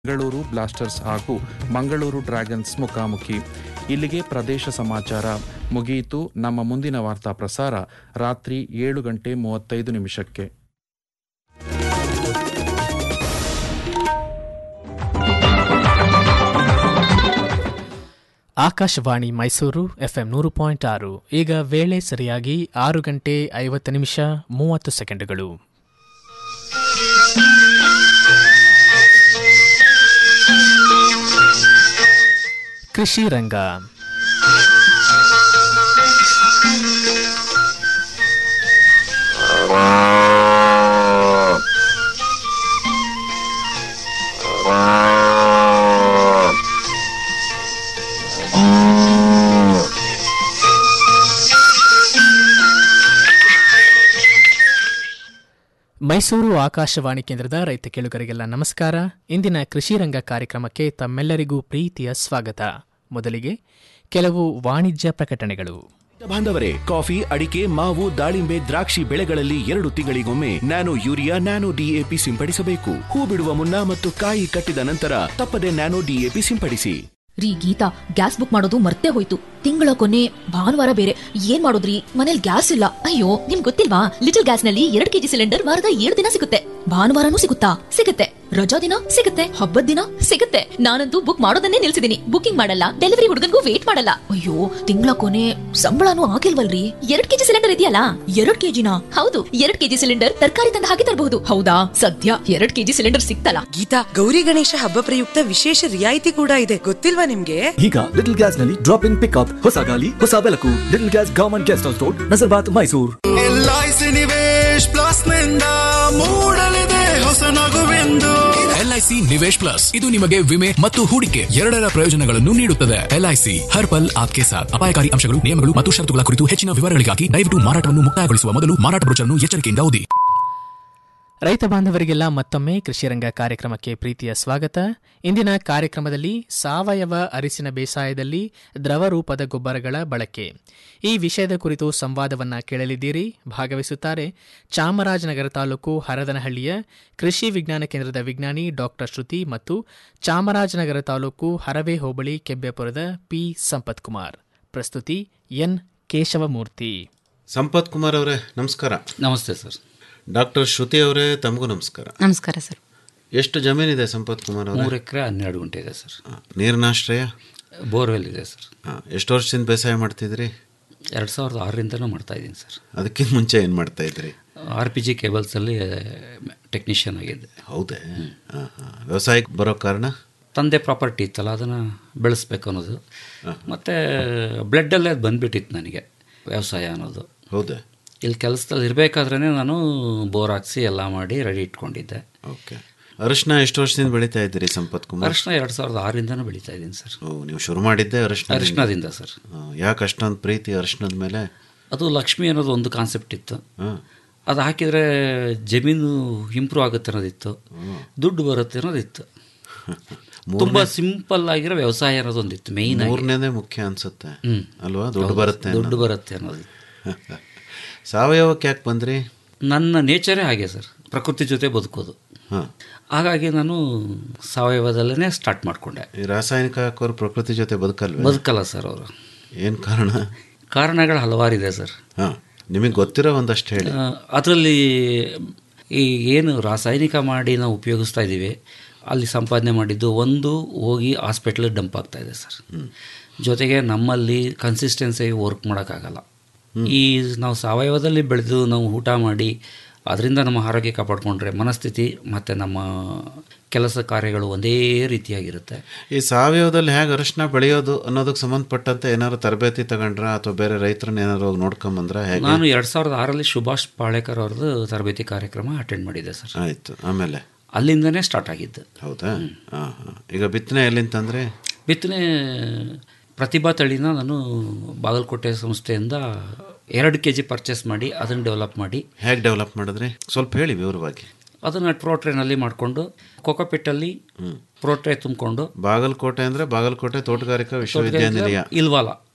Bengaluru blasters ಹಾಗೂ Mangaluru dragons ಮುಖಾಮುಖಿ ಇಲ್ಲಿಗೆ ಪ್ರದೇಶ ಸಮಾಚಾರ ಮುಗಿಯಿತು ನಮ್ಮ ಮುಂದಿನ ವಾರ್ತಾ ಪ್ರಸಾರ ರಾತ್ರಿ ಏಳು ಗಂಟೆ ಮೂವತ್ತೈದು ನಿಮಿಷಕ್ಕೆ ಆಕಾಶವಾಣಿ ಮೈಸೂರು ಎಫ್ಎಂ ನೂರು ಪಾಯಿಂಟ್ ಆರು ಈಗ ವೇಳೆ ಸರಿಯಾಗಿ ಆರು ಗಂಟೆ ಐವತ್ತು ನಿಮಿಷ ಮೂವತ್ತು ಸೆಕೆಂಡುಗಳು ಕೃಷಿ ರಂಗ ಮೈಸೂರು ಆಕಾಶವಾಣಿ ಕೇಂದ್ರದ ರೈತ ಕೇಳುಗರಿಗೆಲ್ಲ ನಮಸ್ಕಾರ ಇಂದಿನ ಕೃಷಿ ರಂಗ ಕಾರ್ಯಕ್ರಮಕ್ಕೆ ತಮ್ಮೆಲ್ಲರಿಗೂ ಪ್ರೀತಿಯ ಸ್ವಾಗತ ಮೊದಲಿಗೆ ಕೆಲವು ವಾಣಿಜ್ಯ ಪ್ರಕಟಣೆಗಳು ಬಾಂಧವರೇ ಕಾಫಿ ಅಡಿಕೆ ಮಾವು ದಾಳಿಂಬೆ ದ್ರಾಕ್ಷಿ ಬೆಳೆಗಳಲ್ಲಿ ಎರಡು ತಿಂಗಳಿಗೊಮ್ಮೆ ನ್ಯಾನೋ ಯೂರಿಯಾ ನ್ಯಾನೋ ಡಿಎಪಿ ಸಿಂಪಡಿಸಬೇಕು ಹೂ ಬಿಡುವ ಮುನ್ನ ಮತ್ತು ಕಾಯಿ ಕಟ್ಟಿದ ನಂತರ ತಪ್ಪದೆ ನ್ಯಾನೋ ಡಿಎಪಿ ಸಿಂಪಡಿಸಿ ರೀ ಗೀತಾ ಗ್ಯಾಸ್ ಬುಕ್ ಮಾಡೋದು ಮರ್ತೇ ಹೋಯ್ತು ತಿಂಗಳ ಕೊನೆ ಭಾನುವಾರ ಬೇರೆ ಏನ್ ಮಾಡೋದ್ರಿ ಮನೇಲಿ ಗ್ಯಾಸ್ ಇಲ್ಲ ಅಯ್ಯೋ ನಿಮ್ ಗೊತ್ತಿಲ್ವಾ ಲಿಟಲ್ ಗ್ಯಾಸ್ ನಲ್ಲಿ ಎರಡ್ ಕೆಜಿ ಸಿಲಿಂಡರ್ ವಾರದ ಏಳು ದಿನ ಸಿಗುತ್ತೆ ಭಾನುವಾರನೂ ಸಿಗುತ್ತಾ ಸಿಗುತ್ತೆ ರಜಾ ದಿನ ಸಿಗುತ್ತೆ ಹಬ್ಬದ ದಿನ ಸಿಗುತ್ತೆ ನಾನಂತೂ ಬುಕ್ ಮಾಡೋದನ್ನೇ ನಿಲ್ಸಿದೀನಿ ಬುಕಿಂಗ್ ಮಾಡಲ್ಲ ಡೆಲಿವರಿ ಹುಡುಗನ್ಗೂ ವೇಟ್ ಮಾಡಲ್ಲ ಅಯ್ಯೋ ತಿಂಗಳ ಕೊನೆ ಸಂಬಳನೂ ಆಗಿಲ್ವಲ್ರಿ ಎರಡ್ ಕೆಜಿ ಸಿಲಿಂಡರ್ ಇದೆಯಲ್ಲ ಎರಡ್ ಕೆಜಿನ ಹೌದು ಎರಡ್ ಕೆಜಿ ಸಿಲಿಂಡರ್ ತರಕಾರಿ ತಂದು ಹಾಕಿ ತರಬಹುದು ಹೌದಾ ಸದ್ಯ ಎರಡ್ ಕೆಜಿ ಸಿಲಿಂಡರ್ ಸಿಕ್ತಲ್ಲ ಗೀತಾ ಗೌರಿ ಗಣೇಶ ಹಬ್ಬ ಪ್ರಯುಕ್ತ ವಿಶೇಷ ರಿಯಾಯಿತಿ ಕೂಡ ಇದೆ ಗೊತ್ತಿಲ್ವಾ ನಿಮ್ಗೆ ಈಗ ಲಿಟಲ್ ಗ್ಯಾಸ್ ನಲ್ಲಿ ಡ್ರಾಪ್ ಇನ್ ಪಿಕ್ಅಪ್ ಹೊಸ ಗಾಲಿ ಹೊಸ ಬೆಳಕು little gas government guest house road Nazarbad Mysuru LIC Nivesh plus ನಿಂದ ಮೂಡಲಿದೆ ಹೊಸ ನಗುವೆಂದು ಎಲ್ಐಸಿ ನಿವೇಶ್ ಪ್ಲಸ್ ಇದು ನಿಮಗೆ ವಿಮೆ ಮತ್ತು ಹೂಡಿಕೆ ಎರಡರ ಪ್ರಯೋಜನಗಳನ್ನು ನೀಡುತ್ತದೆ ಎಲ್ಐಸಿ ಹರ್ ಪಲ್ ಆಪ್ಕೆ ಸಾಥ್ ಅಪಾಯಕಾರಿ ಅಂಶಗಳು ನಿಯಮಗಳು ಮತ್ತು ಷರತ್ತುಗಳ ಕುರಿತು ಹೆಚ್ಚಿನ ವಿವರಗಳಿಗಾಗಿ ದಯವಿಟ್ಟು ಮಾರಾಟವನ್ನು ಮುಕ್ತಾಯಗೊಳಿಸುವ ಮೊದಲು ಮಾರಾಟ ಬ್ರೋಚರ್ನ್ನು ಎಚ್ಚರಿಕೆಯಿಂದ ಓದಿ ರೈತ ಬಾಂಧವರಿಗೆಲ್ಲ ಮತ್ತೊಮ್ಮೆ ಕೃಷಿ ರಂಗ ಕಾರ್ಯಕ್ರಮಕ್ಕೆ ಪ್ರೀತಿಯ ಸ್ವಾಗತ ಇಂದಿನ ಕಾರ್ಯಕ್ರಮದಲ್ಲಿ ಸಾವಯವ ಅರಿಸಿನ ಬೇಸಾಯದಲ್ಲಿ ದ್ರವ ರೂಪದ ಗೊಬ್ಬರಗಳ ಬಳಕೆ ಈ ವಿಷಯದ ಕುರಿತು ಸಂವಾದವನ್ನ ಕೇಳಲಿದ್ದೀರಿ ಭಾಗವಹಿಸುತ್ತಾರೆ ಚಾಮರಾಜನಗರ ತಾಲೂಕು ಹರದನಹಳ್ಳಿಯ ಕೃಷಿ ವಿಜ್ಞಾನ ಕೇಂದ್ರದ ವಿಜ್ಞಾನಿ ಡಾಕ್ಟರ್ ಶ್ರುತಿ ಮತ್ತು ಚಾಮರಾಜನಗರ ತಾಲೂಕು ಹರವೆ ಹೋಬಳಿ ಕೆಬ್ಬೆಪುರದ ಪಿ ಸಂಪತ್ ಕುಮಾರ್ ಪ್ರಸ್ತುತಿ ಎನ್ ಕೇಶವಮೂರ್ತಿ ಸಂಪತ್ ಕುಮಾರ್ ಅವರೇ ನಮಸ್ಕಾರ ನಮಸ್ತೆ ಸರ್ ಡಾಕ್ಟರ್ ಶ್ರುತಿ ಅವರೇ ತಮಗೂ ನಮಸ್ಕಾರ ನಮಸ್ಕಾರ ಸರ್ ಎಷ್ಟು ಜಮೀನಿದೆ ಸಂಪತ್ ಕುಮಾರ್ ಅವರೇ ಮೂರು ಎಕರೆ ಹನ್ನೆರಡು ಗುಂಟೆ ಇದೆ ಸರ್ ನೀರಿನಾಶ್ರಯ ಬೋರ್ವೆಲ್ ಇದೆ ಸರ್ ಆ, ಎಷ್ಟು ವರ್ಷದಿಂದ ಬೇಸಾಯ ಮಾಡ್ತಿದ್ರಿ ಎರಡು ಸಾವಿರದ ಆರರಿಂದನೂ ಮಾಡ್ತಾ ಇದ್ದೀನಿ ಸರ್ ಅದಕ್ಕಿಂತ ಮುಂಚೆ ಏನು ಮಾಡ್ತಾ ಇದ್ರಿ ಆರ್ ಪಿ ಜಿ ಕೇಬಲ್ಸಲ್ಲಿ ಟೆಕ್ನಿಷಿಯನ್ ಆಗಿದ್ದೆ ಹೌದೇ ಆ, ಆ. ವ್ಯವಸಾಯಕ್ಕೆ ಬರೋ ಕಾರಣ ತಂದೆ ಪ್ರಾಪರ್ಟಿ ಇತ್ತಲ್ಲ ಅದನ್ನು ಬೆಳೆಸ್ಬೇಕು ಅನ್ನೋದು ಮತ್ತು ಬ್ಲಡ್ಡಲ್ಲೇ ಅದು ಬಂದುಬಿಟ್ಟಿತ್ತು ನನಗೆ ವ್ಯವಸಾಯ ಅನ್ನೋದು ಹೌದೇ ಇಲ್ಲಿ ಕೆಲಸದಲ್ಲಿ ಇರಬೇಕಾದ್ರೇ ನಾನು ಬೋರ್ ಹಾಕ್ಸಿ ಎಲ್ಲ ಮಾಡಿ ರೆಡಿ ಇಟ್ಕೊಂಡಿದ್ದೆ ಓಕೆ ಅರಿಶಿನ ಎಷ್ಟು ವರ್ಷದಿಂದ ಬೆಳೀತಾ ಇದ್ದೀರಿ ಸಂಪತ್ ಕುಮಾರ್ ಅರಿಶಿನ ಎರಡು ಸಾವಿರದ ಆರರಿಂದನೂ ಬೆಳೀತಾ ಇದ್ದೀನಿ ಸರ್ ಓ ನೀವು ಶುರು ಮಾಡಿದ್ದೆ ಅರಿಶಿನ ಅರಿಶಿನದಿಂದ ಸರ್ ಯಾಕೆ ಅಷ್ಟೊಂದು ಪ್ರೀತಿ ಅರಿಶಿನದ ಮೇಲೆ ಅದು ಲಕ್ಷ್ಮಿ ಅನ್ನೋದು ಒಂದು ಕಾನ್ಸೆಪ್ಟ್ ಇತ್ತು ಹಾಂ ಅದು ಹಾಕಿದರೆ ಜಮೀನು ಇಂಪ್ರೂವ್ ಆಗುತ್ತೆ ಅನ್ನೋದಿತ್ತು ದುಡ್ಡು ಬರುತ್ತೆ ಅನ್ನೋದಿತ್ತು ತುಂಬ ಸಿಂಪಲ್ ಆಗಿರೋ ವ್ಯವಸಾಯ ಅನ್ನೋದೊಂದಿತ್ತು ಮೇಯ್ನ್ ಆಗಿ ಮೂರನೇದೇ ಮುಖ್ಯ ಅನ್ಸುತ್ತೆ ಹ್ಮ್. ಅಲ್ವಾ ದುಡ್ಡು ಬರುತ್ತೆ ದುಡ್ಡು ಅನ್ನೋದು. ಬರುತ್ತೆ ಅನ್ನೋದು ಸಾವಯವಕ್ಕೆ ಯಾಕೆ ಬಂದ್ರಿ ನನ್ನ ನೇಚರೇ ಹಾಗೆ ಸರ್ ಪ್ರಕೃತಿ ಜೊತೆ ಬದುಕೋದು ಹಾಂ ಹಾಗಾಗಿ ನಾನು ಸಾವಯವದಲ್ಲೇ ಸ್ಟಾರ್ಟ್ ಮಾಡಿಕೊಂಡೆ ಈ ರಾಸಾಯನಿಕ ಹಾಕೋರು ಪ್ರಕೃತಿ ಜೊತೆ ಬದುಕಲ್ವೇ ಬದುಕಲ್ಲ ಸರ್ ಅವರು ಏನು ಕಾರಣ ಕಾರಣಗಳು ಹಲವಾರಿದೆ ಸರ್ ಹಾಂ ನಿಮಗೆ ಗೊತ್ತಿರೋ ಒಂದಷ್ಟು ಹೇಳಿ ಅದರಲ್ಲಿ ಈ ಏನು ರಾಸಾಯನಿಕ ಮಾಡಿ ನಾವು ಉಪಯೋಗಿಸ್ತಾ ಇದ್ದೀವಿ ಅಲ್ಲಿ ಸಂಪಾದನೆ ಮಾಡಿದ್ದು ಒಂದು ಹೋಗಿ ಹಾಸ್ಪಿಟ್ಲಿಗೆ ಡಂಪ್ ಆಗ್ತಾ ಇದೆ ಸರ್ ಜೊತೆಗೆ ನಮ್ಮಲ್ಲಿ ಕನ್ಸಿಸ್ಟೆನ್ಸಿ ವರ್ಕ್ ಮಾಡೋಕ್ಕಾಗಲ್ಲ ಈ ನಾವು ಸಾವಯವದಲ್ಲಿ ಬೆಳೆದು ನಾವು ಊಟ ಮಾಡಿ ಅದರಿಂದ ನಮ್ಮ ಆರೋಗ್ಯ ಕಾಪಾಡಿಕೊಂಡ್ರೆ ಮನಸ್ಥಿತಿ ಮತ್ತು ನಮ್ಮ ಕೆಲಸ ಕಾರ್ಯಗಳು ಒಂದೇ ರೀತಿಯಾಗಿರುತ್ತೆ ಈ ಸಾವಯವದಲ್ಲಿ ಹೇಗೆ ಅರಿಶಿನ ಬೆಳೆಯೋದು ಅನ್ನೋದಕ್ಕೆ ಸಂಬಂಧಪಟ್ಟಂತೆ ಏನಾದ್ರು ತರಬೇತಿ ತಗೊಂಡ್ರ ಅಥವಾ ಬೇರೆ ರೈತರನ್ನ ಏನಾದ್ರು ಹೋಗಿ ನೋಡ್ಕೊಂಬಂದ್ರ ಹೇಗೆ ನಾನು ಎರಡು ಸಾವಿರದ ಆರಲ್ಲಿ ಸುಭಾಷ್ ಪಾಳೇಕರ್ ಅವ್ರದ್ದು ತರಬೇತಿ ಕಾರ್ಯಕ್ರಮ ಅಟೆಂಡ್ ಮಾಡಿದ್ದೆ ಸರ್ ಆಯ್ತು ಆಮೇಲೆ ಅಲ್ಲಿಂದನೇ ಸ್ಟಾರ್ಟ್ ಆಗಿದ್ದು ಹೌದಾ ಹಾಂ ಹಾಂ ಈಗ ಬಿತ್ತನೆ ಎಲ್ಲಿಂತಂದ್ರೆ ಬಿತ್ತನೆ ಪ್ರತಿಭಾ ತಳಿನ ನಾನು ಬಾಗಲಕೋಟೆ ಸಂಸ್ಥೆಯಿಂದ ಎರಡು ಕೆ ಜಿ ಪರ್ಚೇಸ್ ಮಾಡಿ ಅದನ್ನು ಡೆವಲಪ್ ಮಾಡಿ ಹೇಗೆ ಡೆವಲಪ್ ಮಾಡಿದ್ರಿ ಸ್ವಲ್ಪ ಹೇಳಿ ವಿವರವಾಗಿ ಅದನ್ನು ಪ್ರೋಟ್ರೇನಲ್ಲಿ ಮಾಡಿಕೊಂಡು ಕೊಕೊಪಿಟ್ಟಲ್ಲಿ ಪ್ರೋಟ್ರೇ ತುಂಬಿಕೊಂಡು ಬಾಗಲಕೋಟೆ ಅಂದ್ರೆ ಬಾಗಲಕೋಟೆ ತೋಟಗಾರಿಕಾ ವಿಶ್ವವಿದ್ಯಾನಿಲಯ ಇಲ್ವಾಲ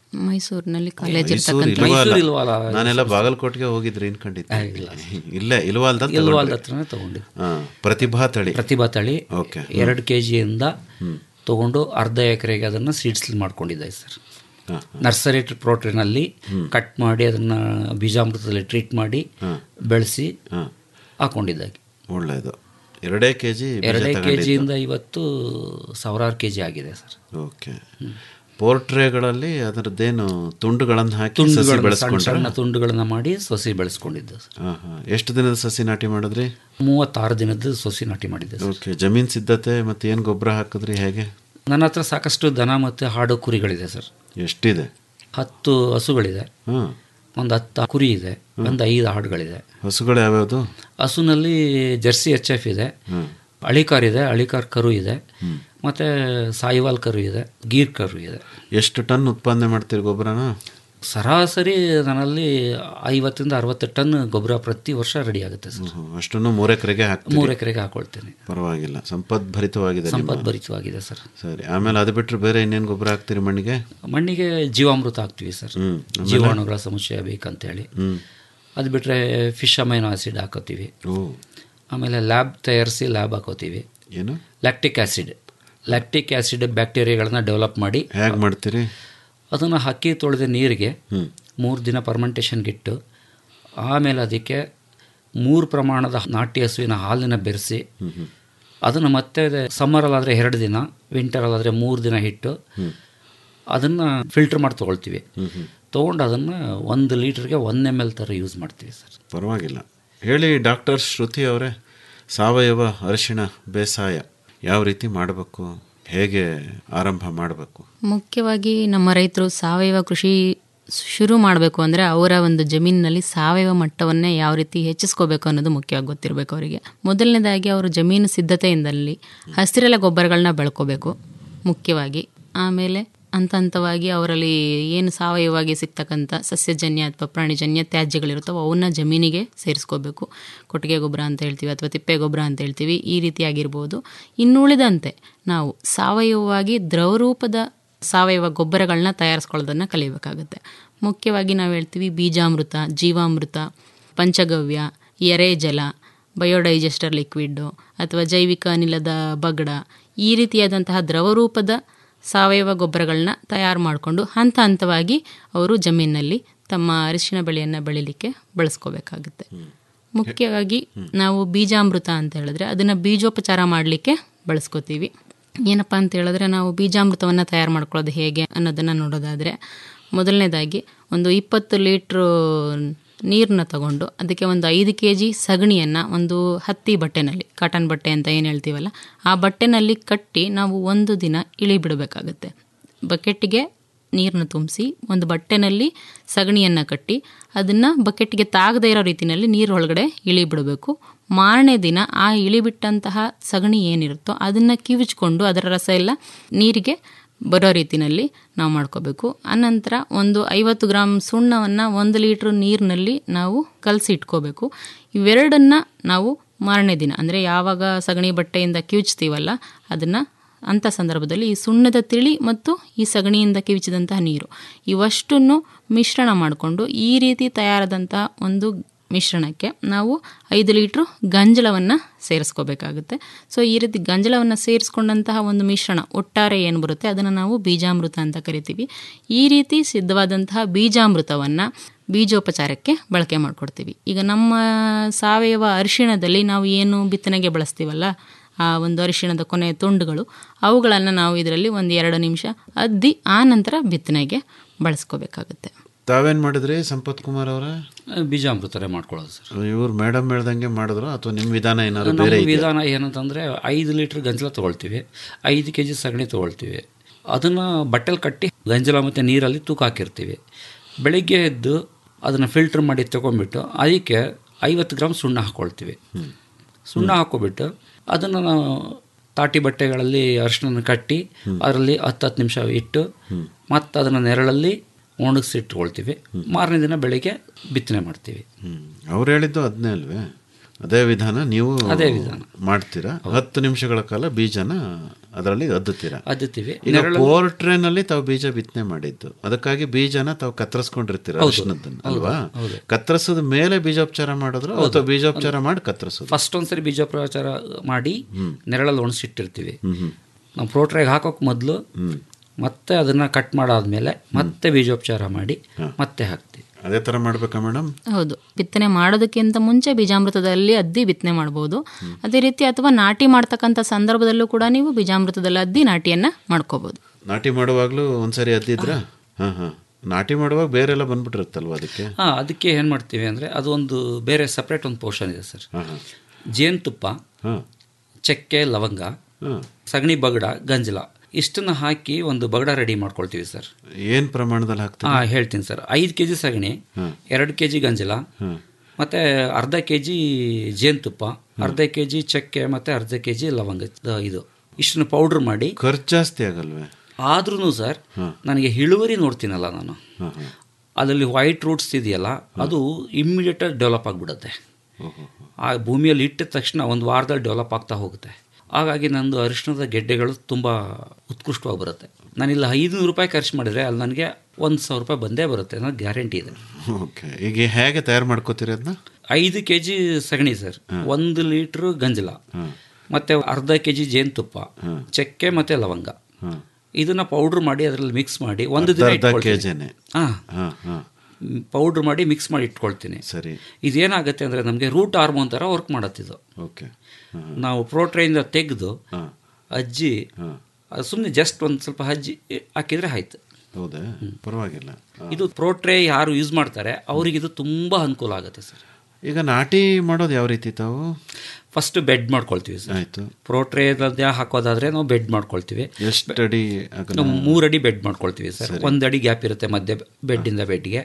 ಮೈಸೂರಿನಲ್ಲಿ ಕಾಲೇಜ್ ಮೈಸೂರು ಇರ್ತಕ್ಕಂಥ ಇಲ್ವಾ ಅಲ್ಲ? ಮೈಸೂರು ಇಲ್ವಲ್ಲ? ನಾನೆಲ್ಲ ಬಾಗಲಕೋಟೆಗೆ ಹೋಗಿದ್ರಿ ಅನ್ಕೊಂಡಿದ್ದೆ ಇಲ್ಲೇ ಇಲ್ವಾಲ್ದ ಇಲ್ವಾಲ್ದ ಹತ್ರನೇ ತಗೊಂಡಿದ್ದು. ಪ್ರತಿಭಾ ತಳಿ ಪ್ರತಿಭಾ ತಳಿ ಓಕೆ ಎರಡು ಕೆ ಜಿಯಿಂದ ತಗೊಂಡು ಅರ್ಧ ಎಕರೆಗೆ ಅದನ್ನು ಸೀಡ್ಸ್ ಮಾಡ್ಕೊಂಡಿದ್ದೆ ಸರ್ ನರ್ಸರಿ ಪ್ರೋಟ್ರಿನಲ್ಲಿ ಕಟ್ ಮಾಡಿ ಅದನ್ನು ಬೀಜಾಮೃತದಲ್ಲಿ ಟ್ರೀಟ್ ಮಾಡಿ ಬೆಳೆಸಿ ಹಾಕೊಂಡಿದ್ದಾಗೆ ಒಳ್ಳೆಯದು ಎರಡೇ ಕೆ ಜಿ ಎರಡೇ ಕೆ ಜಿಯಿಂದ ಇವತ್ತು ಸಾವಿರಾರು ಕೆ ಜಿ ಆಗಿದೆ ಸರ್ ಓಕೆ ಪೋರ್ಟ್ರೇಗಳಲ್ಲಿ ಅದರದ್ದೇನು ತುಂಡುಗಳನ್ನು ಹಾಕಿ ಸಸಿ ತುಂಡುಗಳನ್ನ ಸಣ್ಣ ಬೆಳೆಸ್ಕೊಂಡ್ರೆ ಸಣ್ಣ ತುಂಡುಗಳನ್ನ ಮಾಡಿ ಸಸಿ ಬೆಳೆಸ್ಕೊಂಡಿದ್ದು ಸರ್ ಹಾಂ ಹಾಂ ಎಷ್ಟು ದಿನದ ಸಸಿ ನಾಟಿ ಮಾಡಿದ್ರಿ ಮೂವತ್ತಾರು ದಿನದ ಸಸಿ ನಾಟಿ ಮಾಡಿದ್ದೆ ಸರ್ ಓಕೆ ಜಮೀನ್ ಸಿದ್ಧತೆ ಮತ್ತೆ ಏನು ಗೊಬ್ಬರ ಹಾಕಿದ್ರಿ ಹೇಗೆ ನನ್ನ ಹತ್ರ ಸಾಕಷ್ಟು ದನ ಮತ್ತು ಹಾಡು ಕುರಿಗಳಿದೆ ಸರ್ ಎಷ್ಟಿದೆ ಹತ್ತು ಹಸುಗಳಿದೆ ಹಾಂ ಒಂದು ಹತ್ತು ಕುರಿ ಇದೆ ಒಂದು ಐದು ಹಾಡುಗಳಿದೆ ಹಸುಗಳು ಯಾವ್ಯಾವುದು ಹಸುನಲ್ಲಿ ಜರ್ಸಿ ಎಚ್ ಎಫ್ ಇದೆ ಅಳಿಕಾರ್ ಇದೆ ಅಳಿಕಾರ್ ಕರು ಇದೆ ಮತ್ತು ಸಾಯಿವಾಲ್ ಕರು ಇದೆ ಗೀರ್ ಕರು ಇದೆ ಎಷ್ಟು ಟನ್ ಉತ್ಪಾದನೆ ಮಾಡ್ತೀರಿ ಗೊಬ್ಬರನ ಸರಾಸರಿ ನನ್ನಲ್ಲಿ ಐವತ್ತರಿಂದ ಅರವತ್ತು ಟನ್ ಗೊಬ್ಬರ ಪ್ರತಿ ವರ್ಷ ರೆಡಿ ಆಗುತ್ತೆ ಸರ್ ಅಷ್ಟನ್ನು ಮೂರು ಎಕರೆಗೆ ಹಾಕ್ತೀರಿ ಮೂರು ಎಕರೆಗೆ ಹಾಕೊಳ್ತೇನೆ ಪರವಾಗಿಲ್ಲ ಸಂಪದ್ಭರಿತವಾಗಿದೆ ನಿಮ್ಮ- ಸಂಪದ್ಭರಿತವಾಗಿದೆ ಸರ್ ಸರಿ ಆಮೇಲೆ ಅದು ಬಿಟ್ಟರೆ ಬೇರೆ ಇನ್ನೇನು ಗೊಬ್ಬರ ಹಾಕ್ತೀರಿ ಮಣ್ಣಿಗೆ ಮಣ್ಣಿಗೆ ಜೀವಾಮೃತ ಹಾಕ್ತೀವಿ ಸರ್ ಹ್ಮ್. ಆಮೇಲೆ? ಜೀವಾಣುಗಳ ಸಮಸ್ಯೆ ಬೇಕಂತೇಳಿ ಹ್ಮ್. ಅದು ಬಿಟ್ಟರೆ ಫಿಶ್ ಅಮೈನೋ ಆಸಿಡ್ ಹಾಕೋತೀವಿ ಓ ಆಮೇಲೆ ಲ್ಯಾಬ್ ತಯಾರಿಸಿ ಲ್ಯಾಬ್ ಹಾಕೋತೀವಿ ಏನು ಲ್ಯಾಕ್ಟಿಕ್ ಆ್ಯಸಿಡ್ ಲ್ಯಾಕ್ಟಿಕ್ ಆ್ಯಸಿಡ್ ಬ್ಯಾಕ್ಟೀರಿಯಾಗಳನ್ನ ಡೆವಲಪ್ ಮಾಡಿ ಹೇಗೆ ಮಾಡ್ತೀರಿ ಅದನ್ನು ಹಕ್ಕಿ ತೊಳೆದ ನೀರಿಗೆ ಮೂರು ದಿನ ಪರ್ಮೆಂಟೇಷನ್ಗೆ ಇಟ್ಟು ಆಮೇಲೆ ಅದಕ್ಕೆ ಮೂರು ಪ್ರಮಾಣದ ನಾಟಿ ಹಸುವಿನ ಹಾಲಿನ ಬೆರೆಸಿ ಅದನ್ನು ಮತ್ತೆ ಸಮ್ಮರಲ್ಲಾದರೆ ಎರಡು ದಿನ ವಿಂಟರಲ್ಲಾದರೆ ಮೂರು ದಿನ ಇಟ್ಟು ಅದನ್ನು ಫಿಲ್ಟರ್ ಮಾಡಿ ತೊಗೊಳ್ತೀವಿ ತೊಗೊಂಡು ಅದನ್ನು ಒಂದು ಲೀಟ್ರಿಗೆ ಒನ್ ಎಮ್ ಎಲ್ ಥರ ಯೂಸ್ ಮಾಡ್ತೀವಿ ಸರ್ ಪರವಾಗಿಲ್ಲ ಹೇಳಿ ಡಾಕ್ಟರ್ ಶ್ರುತಿ ಅವರೇ ಸಾವಯವ ಅರಿಶಿಣ ಬೇಸಾಯ ಯಾವ ರೀತಿ ಮಾಡಬೇಕು ಹೇಗೆ ಆರಂಭ ಮಾಡಬೇಕು ಮುಖ್ಯವಾಗಿ ನಮ್ಮ ರೈತರು ಸಾವಯವ ಕೃಷಿ ಶುರು ಮಾಡಬೇಕು ಅಂದರೆ ಅವರ ಒಂದು ಜಮೀನಿನಲ್ಲಿ ಸಾವಯವ ಮಟ್ಟವನ್ನೇ ಯಾವ ರೀತಿ ಹೆಚ್ಚಿಸ್ಕೋಬೇಕು ಅನ್ನೋದು ಮುಖ್ಯವಾಗಿ ಗೊತ್ತಿರಬೇಕು ಅವರಿಗೆ ಮೊದಲನೇದಾಗಿ ಅವರು ಜಮೀನು ಸಿದ್ಧತೆಯಿಂದಲ್ಲಿ ಹಸಿರೆಲೆ ಗೊಬ್ಬರಗಳನ್ನ ಬೆಳ್ಕೋಬೇಕು ಮುಖ್ಯವಾಗಿ ಆಮೇಲೆ ಹಂತ ಹಂತವಾಗಿ ಅವರಲ್ಲಿ ಏನು ಸಾವಯವವಾಗಿ ಸಿಗ್ತಕ್ಕಂಥ ಸಸ್ಯಜನ್ಯ ಅಥವಾ ಪ್ರಾಣಿಜನ್ಯ ತ್ಯಾಜ್ಯಗಳಿರುತ್ತವೋ ಅವನ್ನ ಜಮೀನಿಗೆ ಸೇರಿಸ್ಕೋಬೇಕು ಕೊಟ್ಟಿಗೆ ಗೊಬ್ಬರ ಅಂತ ಹೇಳ್ತೀವಿ ಅಥವಾ ತಿಪ್ಪೆ ಗೊಬ್ಬರ ಅಂತ ಹೇಳ್ತೀವಿ ಈ ರೀತಿಯಾಗಿರ್ಬೋದು ಇನ್ನುಳಿದಂತೆ ನಾವು ಸಾವಯವವಾಗಿ ದ್ರವರೂಪದ ಸಾವಯವ ಗೊಬ್ಬರಗಳನ್ನ ತಯಾರಿಸ್ಕೊಳ್ಳೋದನ್ನು ಕಲಿಬೇಕಾಗುತ್ತೆ ಮುಖ್ಯವಾಗಿ ನಾವು ಹೇಳ್ತೀವಿ ಬೀಜಾಮೃತ ಜೀವಾಮೃತ ಪಂಚಗವ್ಯ ಎರೆ ಜಲ ಬಯೋಡೈಜೆಸ್ಟರ್ ಲಿಕ್ವಿಡ್ಡು ಅಥವಾ ಜೈವಿಕ ಅನಿಲದ ಬಗಡ ಈ ರೀತಿಯಾದಂತಹ ದ್ರವರೂಪದ ಸಾವಯವ ಗೊಬ್ಬರಗಳನ್ನ ತಯಾರು ಮಾಡಿಕೊಂಡು ಹಂತ ಹಂತವಾಗಿ ಅವರು ಜಮೀನಿನಲ್ಲಿ ತಮ್ಮ ಅರಿಶಿಣ ಬೆಳೆಯನ್ನು ಬೆಳಿಲಿಕ್ಕೆ ಬಳಸ್ಕೋಬೇಕಾಗುತ್ತೆ ಮುಖ್ಯವಾಗಿ ನಾವು ಬೀಜಾಮೃತ ಅಂತ ಹೇಳಿದ್ರೆ ಅದನ್ನು ಬೀಜೋಪಚಾರ ಮಾಡಲಿಕ್ಕೆ ಬಳಸ್ಕೋತೀವಿ ಏನಪ್ಪ ಅಂತ ಹೇಳಿದ್ರೆ ನಾವು ಬೀಜಾಮೃತವನ್ನು ತಯಾರು ಮಾಡ್ಕೊಳ್ಳೋದು ಹೇಗೆ ಅನ್ನೋದನ್ನು ನೋಡೋದಾದರೆ ಮೊದಲನೇದಾಗಿ ಒಂದು ಇಪ್ಪತ್ತು ಲೀಟ್ರು ನೀರನ್ನ ತಗೊಂಡು ಅದಕ್ಕೆ ಒಂದು ಐದು ಕೆ ಜಿ ಸಗಣಿಯನ್ನು ಒಂದು ಹತ್ತಿ ಬಟ್ಟೆನಲ್ಲಿ ಕಾಟನ್ ಬಟ್ಟೆ ಅಂತ ಏನು ಹೇಳ್ತೀವಲ್ಲ ಆ ಬಟ್ಟೆನಲ್ಲಿ ಕಟ್ಟಿ ನಾವು ಒಂದು ದಿನ ಇಳಿ ಬಿಡಬೇಕಾಗತ್ತೆ ಬಕೆಟ್ಗೆ ನೀರನ್ನ ತುಂಬಿಸಿ ಒಂದು ಬಟ್ಟೆನಲ್ಲಿ ಸಗಣಿಯನ್ನು ಕಟ್ಟಿ ಅದನ್ನು ಬಕೆಟ್ಗೆ ತಾಗದೇ ಇರೋ ರೀತಿಯಲ್ಲಿ ನೀರೊಳಗಡೆ ಇಳಿ ಬಿಡಬೇಕು ಮಾರನೇ ದಿನ ಆ ಇಳಿಬಿಟ್ಟಂತಹ ಸಗಣಿ ಏನಿರುತ್ತೋ ಅದನ್ನು ಕಿವಿಚ್ಕೊಂಡು ಅದರ ರಸ ಎಲ್ಲ ನೀರಿಗೆ ಬರೋ ರೀತಿಯಲ್ಲಿ ನಾವು ಮಾಡ್ಕೋಬೇಕು ಅನಂತರ ಒಂದು ಐವತ್ತು ಗ್ರಾಮ್ ಸುಣ್ಣವನ್ನು ಒಂದು ಲೀಟ್ರ್ ನೀರಿನಲ್ಲಿ ನಾವು ಕಲಸಿ ಇಟ್ಕೋಬೇಕು ಇವೆರಡನ್ನು ನಾವು ಮಾರನೇ ದಿನ ಅಂದರೆ ಯಾವಾಗ ಸಗಣಿ ಬಟ್ಟೆಯಿಂದ ಕಿವುಚ್ತೀವಲ್ಲ ಅದನ್ನು ಅಂಥ ಸಂದರ್ಭದಲ್ಲಿ ಈ ಸುಣ್ಣದ ತಿಳಿ ಮತ್ತು ಈ ಸಗಣಿಯಿಂದ ಕಿವಿಚಿದಂತಹ ನೀರು ಇವಷ್ಟನ್ನು ಮಿಶ್ರಣ ಮಾಡಿಕೊಂಡು ಈ ರೀತಿ ತಯಾರಾದಂಥ ಒಂದು ಮಿಶ್ರಣಕ್ಕೆ ನಾವು ಐದು ಲೀಟ್ರು ಗಂಜಲವನ್ನು ಸೇರಿಸ್ಕೋಬೇಕಾಗುತ್ತೆ ಸೊ ಈ ರೀತಿ ಗಂಜಲವನ್ನು ಸೇರಿಸ್ಕೊಂಡಂತಹ ಒಂದು ಮಿಶ್ರಣ ಒಟ್ಟಾರೆ ಏನು ಬರುತ್ತೆ ಅದನ್ನು ನಾವು ಬೀಜಾಮೃತ ಅಂತ ಕರಿತೀವಿ ಈ ರೀತಿ ಸಿದ್ಧವಾದಂತಹ ಬೀಜಾಮೃತವನ್ನು ಬೀಜೋಪಚಾರಕ್ಕೆ ಬಳಕೆ ಮಾಡಿಕೊಡ್ತೀವಿ ಈಗ ನಮ್ಮ ಸಾವಯವ ಅರಿಶಿಣದಲ್ಲಿ ನಾವು ಏನು ಬಿತ್ತನೆಗೆ ಬಳಸ್ತೀವಲ್ಲ ಆ ಒಂದು ಅರಿಶಿಣದ ಕೊನೆಯ ತುಂಡುಗಳು ಅವುಗಳನ್ನು ನಾವು ಇದರಲ್ಲಿ ಒಂದು ಎರಡು ನಿಮಿಷ ಅದ್ದಿ ಆ ನಂತರ ಬಿತ್ತನೆಗೆ ಬಳಸ್ಕೋಬೇಕಾಗುತ್ತೆ ತಾವೇನು ಮಾಡಿದ್ರಿ ಸಂಪತ್ ಕುಮಾರ್ ಅವರ ಬೀಜಾಮೃತರೇ ಮಾಡ್ಕೊಳ್ಳೋದು ಸರ್ ಇವ್ರು ಮೇಡಮ್ ಹೇಳ್ದಂಗೆ ಮಾಡಿದ್ರು ಅಥವಾ ನಿಮ್ಮ ವಿಧಾನ ಏನಾದ್ರು ನಮ್ಮ ಬೇರೆ ಇದೆಯಾ? ವಿಧಾನ ಏನಂತಂದರೆ ಐದು ಲೀಟ್ರ್ ಗಂಜಲ ತೊಗೊಳ್ತೀವಿ ಐದು ಕೆ ಜಿ ಸಗಣಿ ತೊಗೊಳ್ತೀವಿ ಅದನ್ನು ಬಟ್ಟೆಲಿ ಕಟ್ಟಿ ಗಂಜಲ ಮತ್ತು ನೀರಲ್ಲಿ ತೂಕ ಹಾಕಿರ್ತೀವಿ ಬೆಳಿಗ್ಗೆ ಎದ್ದು ಅದನ್ನು ಫಿಲ್ಟರ್ ಮಾಡಿ ತೊಗೊಂಡ್ಬಿಟ್ಟು ಅದಕ್ಕೆ ಐವತ್ತು ಗ್ರಾಮ್ ಸುಣ್ಣ ಹಾಕ್ಕೊಳ್ತೀವಿ ಸುಣ್ಣ ಹಾಕ್ಕೊಬಿಟ್ಟು ಅದನ್ನು ನಾವು ತಾಟಿ ಬಟ್ಟೆಗಳಲ್ಲಿ ಅರಿಶಿನ ಕಟ್ಟಿ ಅದರಲ್ಲಿ ಹತ್ತು ಹತ್ತು ನಿಮಿಷ ಇಟ್ಟು ಮತ್ತು ಅದನ್ನು ನೆರಳಲ್ಲಿ ಒಣಗಿಸಿಟ್ಕೊಳ್ತೀವಿ ಮಾರನೇ ದಿನ ಬೆಳಿಗ್ಗೆ ಬಿತ್ತನೆ ಮಾಡ್ತೀವಿ ಅವ್ರು ಹೇಳಿದ್ದು ಅದನ್ನೇ ಅಲ್ವೇ ಅದೇ ವಿಧಾನ ನೀವು ಅದೇ ವಿಧಾನ. ಮಾಡ್ತೀರಾ ಹತ್ತು ನಿಮಿಷಗಳ ಕಾಲ ಬೀಜನ ಅದರಲ್ಲಿ ಅದ್ದುತ್ತೀರಾ ಅದ್ದುತ್ತೀವಿ ಈಗ ನೆರಳು ಪೋರ್ಟ್ರೇನಲ್ಲಿ ತಾವು ಬೀಜ ಬಿತ್ತನೆ ಮಾಡಿದ್ದು ಅದಕ್ಕಾಗಿ ಬೀಜನ ತಾವು ಕತ್ತರಿಸ್ಕೊಂಡಿರ್ತೀರ ಹೌದು. ಅರಿಶಿನದ್ದನ್ನ ಹೌದು, ಅಲ್ವಾ ಹೌದು. ಕತ್ತರಿಸಿದ ಮೇಲೆ ಬೀಜೋಪಚಾರ ಮಾಡಿದ್ರು ಹೌದು. ಅಥವಾ ಬೀಜೋಪಚಾರ ಮಾಡಿ ಕತ್ತರಿಸೋದು ಫಸ್ಟ್ ಒಂದ್ಸರಿ ಬೀಜೋಪಚಾರ ಮಾಡಿ ಹ್ಮ್. ನೆರಳಲ್ಲಿ ಒಣಸಿಟ್ಟಿರ್ತೀವಿ ಹ್ಮ್ ಹ್ಮ್ ನಾವು ಪ್ರೋಟ್ರೆಗೆ ಹಾಕೋಕೆ ಮೊದಲು ಹ್ಮ್ ಮತ್ತೆ ಅದನ್ನ ಕಟ್ ಮಾಡಾದ್ಮೇಲೆ ಮತ್ತೆ ಬೀಜೋಪಚಾರ ಮಾಡಿ ಮತ್ತೆ ಹಾಕ್ತೀವಿ ಅದೇ ತರ ಮಾಡ್ಬೇಕಾ ಮೇಡಮ್ ಹೌದು ಬಿತ್ತನೆ ಮಾಡೋದಕ್ಕಿಂತ ಮುಂಚೆ ಬೀಜಾಮೃತದಲ್ಲಿ ಅದ್ದಿ ಬಿತ್ತನೆ ಮಾಡ್ಬೋದು ಅದೇ ರೀತಿ ಅಥವಾ ನಾಟಿ ಮಾಡ್ತಕ್ಕಂಥ ಸಂದರ್ಭದಲ್ಲೂ ಕೂಡ ನೀವು ಬೀಜಾಮೃತದಲ್ಲಿ ಅದ್ದಿ ನಾಟಿಯನ್ನ ಮಾಡ್ಕೋಬಹುದು ನಾಟಿ ಮಾಡುವಾಗ್ಲೂ ಒಂದ್ಸರಿ ಅದ್ದಿದ್ರ ಹಾ ಹಾ ನಾಟಿ ಮಾಡುವಾಗ ಬೇರೆ ಎಲ್ಲ ಬಂದ್ಬಿಟ್ಟಿರುತ್ತಲ್ವಾ ಅದಕ್ಕೆ ಹಾಂ ಅದಕ್ಕೆ ಏನು ಮಾಡ್ತೀವಿ ಅಂದರೆ ಅದು ಒಂದು ಬೇರೆ ಸಪ್ರೇಟ್ ಒಂದು ಪೋರ್ಷನ್ ಇದೆ ಸರ್ ಹಾ ಹಾ ಜೇನುತುಪ್ಪ ಹಾ ಚಕ್ಕೆ ಲವಂಗ ಹಾ ಸಗಣಿ ಬಗಡ ಗಂಜಲ ಇಷ್ಟನ್ನ ಹಾಕಿ ಒಂದು ಬಗಡ ರೆಡಿ ಮಾಡ್ಕೊಳ್ತೀವಿ ಸರ್ ಏನ್ ಪ್ರಮಾಣದಲ್ಲಿ ಹಾಕ್ತೀರಾ ಹಾಂ ಹೇಳ್ತೀನಿ ಸರ್ ಐದು ಕೆ ಜಿ ಸಗಣಿ ಹಾ. ಎರಡು ಕೆ ಜಿ ಗಂಜಲ ಹಾ. ಮತ್ತು ಅರ್ಧ ಕೆ ಜಿ ಜೇನುತುಪ್ಪ ಅರ್ಧ ಕೆ ಜಿ ಚಕ್ಕೆ ಮತ್ತು ಅರ್ಧ ಕೆ ಜಿ ಲವಂಗ ಆ, ಇದು ಇಷ್ಟನ್ನು ಪೌಡ್ರ್ ಮಾಡಿ ಖರ್ಚು ಜಾಸ್ತಿ ಆಗಲ್ವೇ ಆದ್ರೂ ಸರ್ ಹಾ. ನನಗೆ ಇಳುವರಿ ನೋಡ್ತೀನಲ್ಲ ನಾನು ಹಾ ಹಾ ಅದರಲ್ಲಿ ವೈಟ್ ರೂಟ್ಸ್ ಇದೆಯಲ್ಲ ಅದು ಇಮ್ಮಿಡಿಯೇಟಾಗಿ ಡೆವಲಪ್ ಆಗಿಬಿಡುತ್ತೆ ಓಹೋ ಆ ಭೂಮಿಯಲ್ಲಿ ಇಟ್ಟ ತಕ್ಷಣ ಒಂದು ವಾರದಲ್ಲಿ ಡೆವಲಪ್ ಆಗ್ತಾ ಹೋಗುತ್ತೆ ಹಾಗಾಗಿ ನಂದು ಅರಿಶಿಣದ ಗೆಡ್ಡೆಗಳು ತುಂಬ ಉತ್ಕೃಷ್ಟವಾಗಿ ಬರುತ್ತೆ ನಾನಿಲ್ಲ ಐದುನೂರು ರೂಪಾಯಿ ಖರ್ಚು ಮಾಡಿದರೆ ಅಲ್ಲಿ ನನಗೆ ಒಂದು ಸಾವಿರ ರೂಪಾಯಿ ಬಂದೇ ಬರುತ್ತೆ ಅನ್ನೋದು ಗ್ಯಾರಂಟಿ ಇದೆ ಓಕೆ ಈಗ ಹೇಗೆ ತಯಾರು ಮಾಡ್ಕೋತೀರಿ ಅದನ್ನ ಐದು ಕೆ ಜಿ ಸಗಣಿ ಸರ್ ಒಂದು ಲೀಟ್ರ್ ಗಂಜಲ ಮತ್ತೆ ಅರ್ಧ ಕೆ ಜಿ ಜೇನುತುಪ್ಪ ಚಕ್ಕೆ ಮತ್ತೆ ಲವಂಗ ಇದನ್ನ ಪೌಡ್ರ್ ಮಾಡಿ ಅದರಲ್ಲಿ ಮಿಕ್ಸ್ ಮಾಡಿ ಒಂದು ದಿನ ಅರ್ಧ ಇಟ್ಕೊಳ್ತೀನಿ. ಕೆಜಿನೇ ಹಾ ಹಾ ಹಾ ಪೌಡ್ರ್ ಮಾಡಿ ಮಿಕ್ಸ್ ಮಾಡಿ ಇಟ್ಕೊಳ್ತೀನಿ ಸರಿ ಇದೇನಾಗುತ್ತೆ ಅಂದರೆ ನಮಗೆ ರೂಟ್ ಹಾರ್ಮೋನ್ ಥರ ವರ್ಕ್ ಮಾಡತ್ತಿದ್ದು ಓಕೆ ನಾವು ಪ್ರೋಟ್ರೈನಿಂದ ತೆಗೆದು ಹಾ ಅಜ್ಜಿ ಹಾ ಸುಮ್ಮನೆ ಜಸ್ಟ್ ಒಂದು ಸ್ವಲ್ಪ ಹಜ್ಜಿ ಹಾಕಿದ್ರೆ ಆಯ್ತು ಹೌದಾ ಪರವಾಗಿಲ್ಲ ಹಾ. ಇದು ಪ್ರೋಟ್ರೇ ಯಾರು ಯೂಸ್ ಮಾಡ್ತಾರೆ ಅವರಿಗೆ ಇದು ತುಂಬ ಅನುಕೂಲ ಆಗುತ್ತೆ ಸರ್ ಈಗ ನಾಟಿ ಮಾಡೋದು ಯಾವ ರೀತಿ ತಾವು ಫಸ್ಟ್ ಬೆಡ್ ಮಾಡ್ಕೊಳ್ತೀವಿ ಸರ್ ಆಯ್ತು ಪ್ರೋಟ್ರೇದ ಹಾಕೋದಾದ್ರೆ ನಾವು ಬೆಡ್ ಮಾಡ್ಕೊಳ್ತೀವಿ ಎಷ್ಟು ಅಡಿ ಅಗಲ? ನಾವು ಮೂರು ಅಡಿ ಬೆಡ್ ಮಾಡ್ಕೊಳ್ತೀವಿ ಸರ್ ಒಂದು ಅಡಿ ಗ್ಯಾಪ್ ಇರುತ್ತೆ ಮಧ್ಯೆ ಬೆಡ್ಡಿಂದ ಬೆಡ್ಗೆ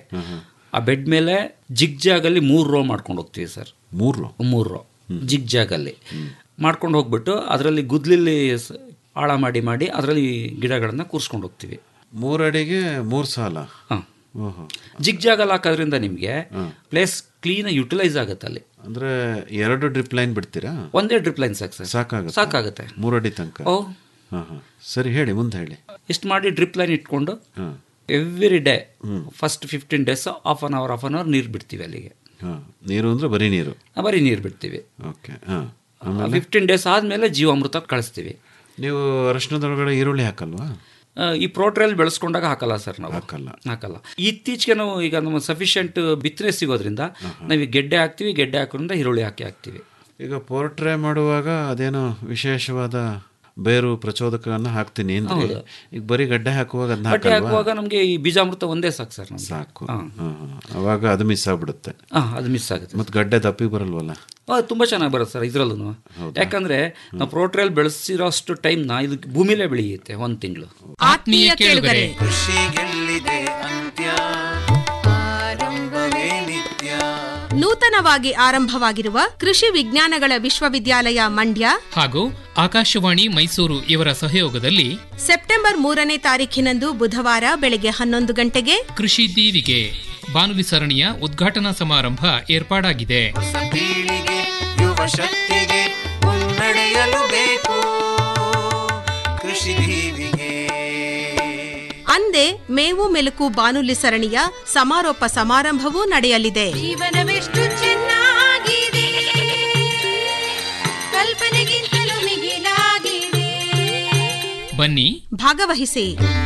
ಆ ಬೆಡ್ ಮೇಲೆ ಜಿಗ್ ಜಾಗಲ್ಲಿ ಮೂರು ರೋ ಮಾಡ್ಕೊಂಡು ಹೋಗ್ತೀವಿ ಸರ್ ಮೂರು ಮೂರು ರೋ ಜಿಗ್ ಜಾಗಲ್ಲಿ ಮಾಡ್ಕೊಂಡು ಹೋಗ್ಬಿಟ್ಟು ಅದರಲ್ಲಿ ಗುದ್ಲಿಲ್ಲಿ ಸ- ಆಳ ಮಾಡಿ ಮಾಡಿ ಅದರಲ್ಲಿ ಗಿಡಗಳನ್ನು ಕೂರಿಸ್ಕೊಂಡು ಹೋಗ್ತೀವಿ ಮೂರು ಅಡಿಗೆ ಮೂರು ಸಾಲ ಹಾಂ ಓಹೋ ಜಿಗ್ ಜಾಗಲ್ಲಿ ಹಾಕೋದ್ರಿಂದ ನಿಮಗೆ ಪ್ಲೇಸ್ ಕ್ಲೀನಾಗಿ ಯುಟಿಲೈಸ್ ಆಗುತ್ತೆ ಅಲ್ಲಿ ಅಂದ್ರೆ ಎರಡು ಡ್ರಿಪ್ ಲೈನ್ ಬಿಡ್ತೀರಾ ಒಂದೇ ಡ್ರಿಪ್ ಲೈನ್ ಸಾಕು ಸರ್ ಸಾಕಾಗುತ್ತೆ ಸಾಕಾಗುತ್ತೆ ಮೂರು ಅಡಿ ತನಕ ಓ ಹಾ ಹಾ ಸರಿ ಹೇಳಿ ಮುಂದೆ ಹೇಳಿ ಇಷ್ಟು ಮಾಡಿ ಡ್ರಿಪ್ ಲೈನ್ ಇಟ್ಕೊಂಡು ಹಾ every day first fifteen days half an hour half an hour ನೀರು ಬಿಡ್ತೀವಿ ಅಲ್ಲಿಗೆ ಹಾ ನೀರು ಅಂದ್ರೆ ಬರೀ ನೀರು ಆ, ಬರೀ ನೀರು ಬಿಡ್ತೀವಿ ಓಕೆ ಹಾ ಫಿಫ್ಟೀನ್ ಡೇಸ್ ಆದಮೇಲೆ ಜೀವಾಮೃತ ಕಳಿಸ್ತೀವಿ ನೀವು ಅರಶಿನದೊಳಗಡೆ ಈರುಳ್ಳಿ ಹಾಕಲ್ವಾ ಆ, ಈ ಪ್ರೋಟ್ರೇಲ್ ಬೆಳೆಸ್ಕೊಂಡಾಗ ಹಾಕಲ್ಲ ಸರ್ ನಾವು ಹಾಕಲ್ಲ ಹಾಕಲ್ಲ ಇತ್ತೀಚೆಗೆ ನಾವು ಈಗ ನಮ್ಮ ಸಫಿಷಿಯಂಟ್ ಬಿತ್ತನೆ ಸಿಗೋದ್ರಿಂದ ನಾವು ಈ ಗೆಡ್ಡೆ ಹಾಕ್ತೀವಿ ಗೆಡ್ಡೆ ಹಾಕೋದ್ರಿಂದ ಈರುಳ್ಳಿ ಹಾಕಿ ಹಾಕ್ತೀವಿ ಈಗ ಪೋರ್ಟ್ರೇ ಮಾಡುವಾಗ ಅದೇನೋ ವಿಶೇಷವಾದ ಬೇರು ಪ್ರಚೋದಕಗಳನ್ನ ಹಾಕ್ತೀನಿ ಅಂದ್ರೆ ಹೌದು. ಈಗ ಬರೀ ಗಡ್ಡೆ ಹಾಕುವಾಗ ಅದನ್ನ ಬಟ್ಟೆ ಹಾಕಲ್ವಾ ಹಾಕುವಾಗ ನಮಗೆ ಈ ಬೀಜಾಮೃತ ಒಂದೇ ಸಾಕು ಸರ್ ನಮ್ಗೆ ಸಾಕು ಹಾಂ ಹಾ, ಹಾ. ಅವಾಗ ಅದು ಮಿಸ್ ಆಗ್ಬಿಡುತ್ತೆ ಹಾಂ ಅದು ಮಿಸ್ ಆಗುತ್ತೆ ಮತ್ತೆ ಗಡ್ಡೆ ದಪ್ಪಿಗೆ ಬರಲ್ವಲ್ಲ ಅದು ತುಂಬ ಚೆನ್ನಾಗಿ ಬರುತ್ತೆ ಸರ್ ಇದರಲ್ಲೂ ಯಾಕಂದ್ರೆ ನಾವು ಪ್ರೋಟ್ರೇಲ್ ಬೆಳೆಸಿರೋಷ್ಟು ಟೈಮ್ನ ಇದು ಭೂಮಿಲೇ ಬೆಳೆಯುತ್ತೆ ಒಂದು ತಿಂಗಳು ಆತ್ಮೀಯ ಕೇಳುಗರೆ ಕೃಷಿಗೆಲ್ಲಿದೆ ಅಂತ್ಯ ಆರಂಭವೇ ನಿತ್ಯ ನೂತನವಾಗಿ ಆರಂಭವಾಗಿರುವ ಕೃಷಿ ವಿಜ್ಞಾನಗಳ ವಿಶ್ವವಿದ್ಯಾಲಯ ಮಂಡ್ಯ ಹಾಗೂ ಆಕಾಶವಾಣಿ ಮೈಸೂರು ಇವರ ಸಹಯೋಗದಲ್ಲಿ ಸೆಪ್ಟೆಂಬರ್ ಮೂರನೇ ತಾರೀಖಿನಂದು ಬುಧವಾರ ಬೆಳಗ್ಗೆ ಹನ್ನೊಂದು ಗಂಟೆಗೆ ಕೃಷಿ ದೀವಿಗೆ ಬಾನುಲಿ ಸರಣಿಯ ಉದ್ಘಾಟನಾ ಸಮಾರಂಭ ಏರ್ಪಾಡಾಗಿದೆ ಹೊಸ ಪೀಳಿಗೆ ಯುವ ಶಕ್ತಿಗೆ ಮುನ್ನಡೆಯಲು ಬೇಕು ಕೃಷಿ ದೀವಿಗೆ ಅಂದೇ ಮೇವು ಮೆಲುಕು ಬಾನುಲಿ ಸರಣಿಯ ಸಮಾರೋಪ ಸಮಾರಂಭವೂ ನಡೆಯಲಿದೆ ಜೀವನವೆಷ್ಟು ಚೆನ್ನಾಗಿದೆ ಕಲ್ಪನೆಗಿಂತಲೂ ಮಿಗಿಲಾಗಿದೆ ಬನ್ನಿ ಭಾಗವಹಿಸಿ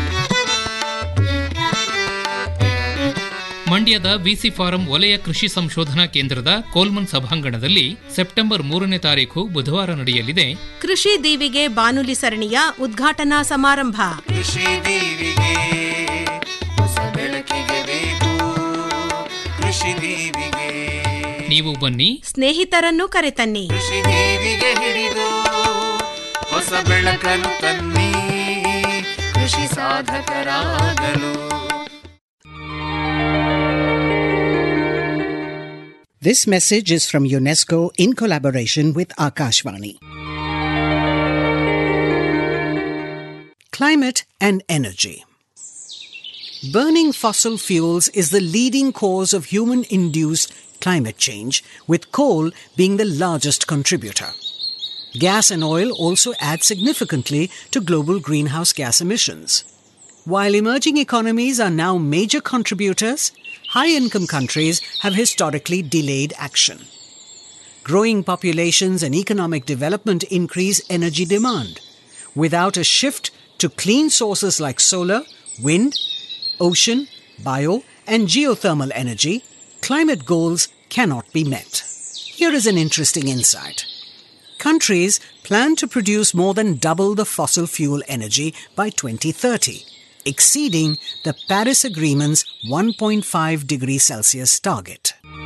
ಮಂಡ್ಯದ ವಿಸಿ ಫಾರಂ ವಲಯ ಕೃಷಿ ಸಂಶೋಧನಾ ಕೇಂದ್ರದ ಕೋಲ್ಮನ್ ಸಭಾಂಗಣದಲ್ಲಿ ಸೆಪ್ಟೆಂಬರ್ ಮೂರನೇ ತಾರೀಕು ಬುಧವಾರ ನಡೆಯಲಿದೆ ಕೃಷಿ ದೀವಿಗೆ ಬಾನುಲಿ ಸರಣಿಯ ಉದ್ಘಾಟನಾ ಸಮಾರಂಭ ಕೃಷಿ ದೀವಿಗೆ ಹೊಸ ಬೆಳಕಿಗೆ ಬೇಕು ಕೃಷಿ ದೀವಿಗೆ ನೀವು ಬನ್ನಿ ಸ್ನೇಹಿತರನ್ನು ಕರೆತನ್ನಿ ಕೃಷಿ ದೀವಿಗೆ ಹಿಡಿದು ಹೊಸ ಬೆಳಕನ್ನು ತನ್ನಿ ಕೃಷಿ ಸಾಧಕರಾಗಲು This message is from UNESCO in collaboration with Akashvani. Climate and energy. Burning fossil fuels is the leading cause of human induced climate change, with coal being the largest contributor. Gas and oil also add significantly to global greenhouse gas emissions. While emerging economies are now major contributors, high income countries have historically delayed action. Growing populations and economic development increase energy demand. Without a shift to clean sources like solar, wind, ocean, bio, and geothermal energy, climate goals cannot be met. Here is an interesting insight. Countries plan to produce more than double the fossil fuel energy by 2030, exceeding the Paris Agreement's 1.5 degree Celsius target.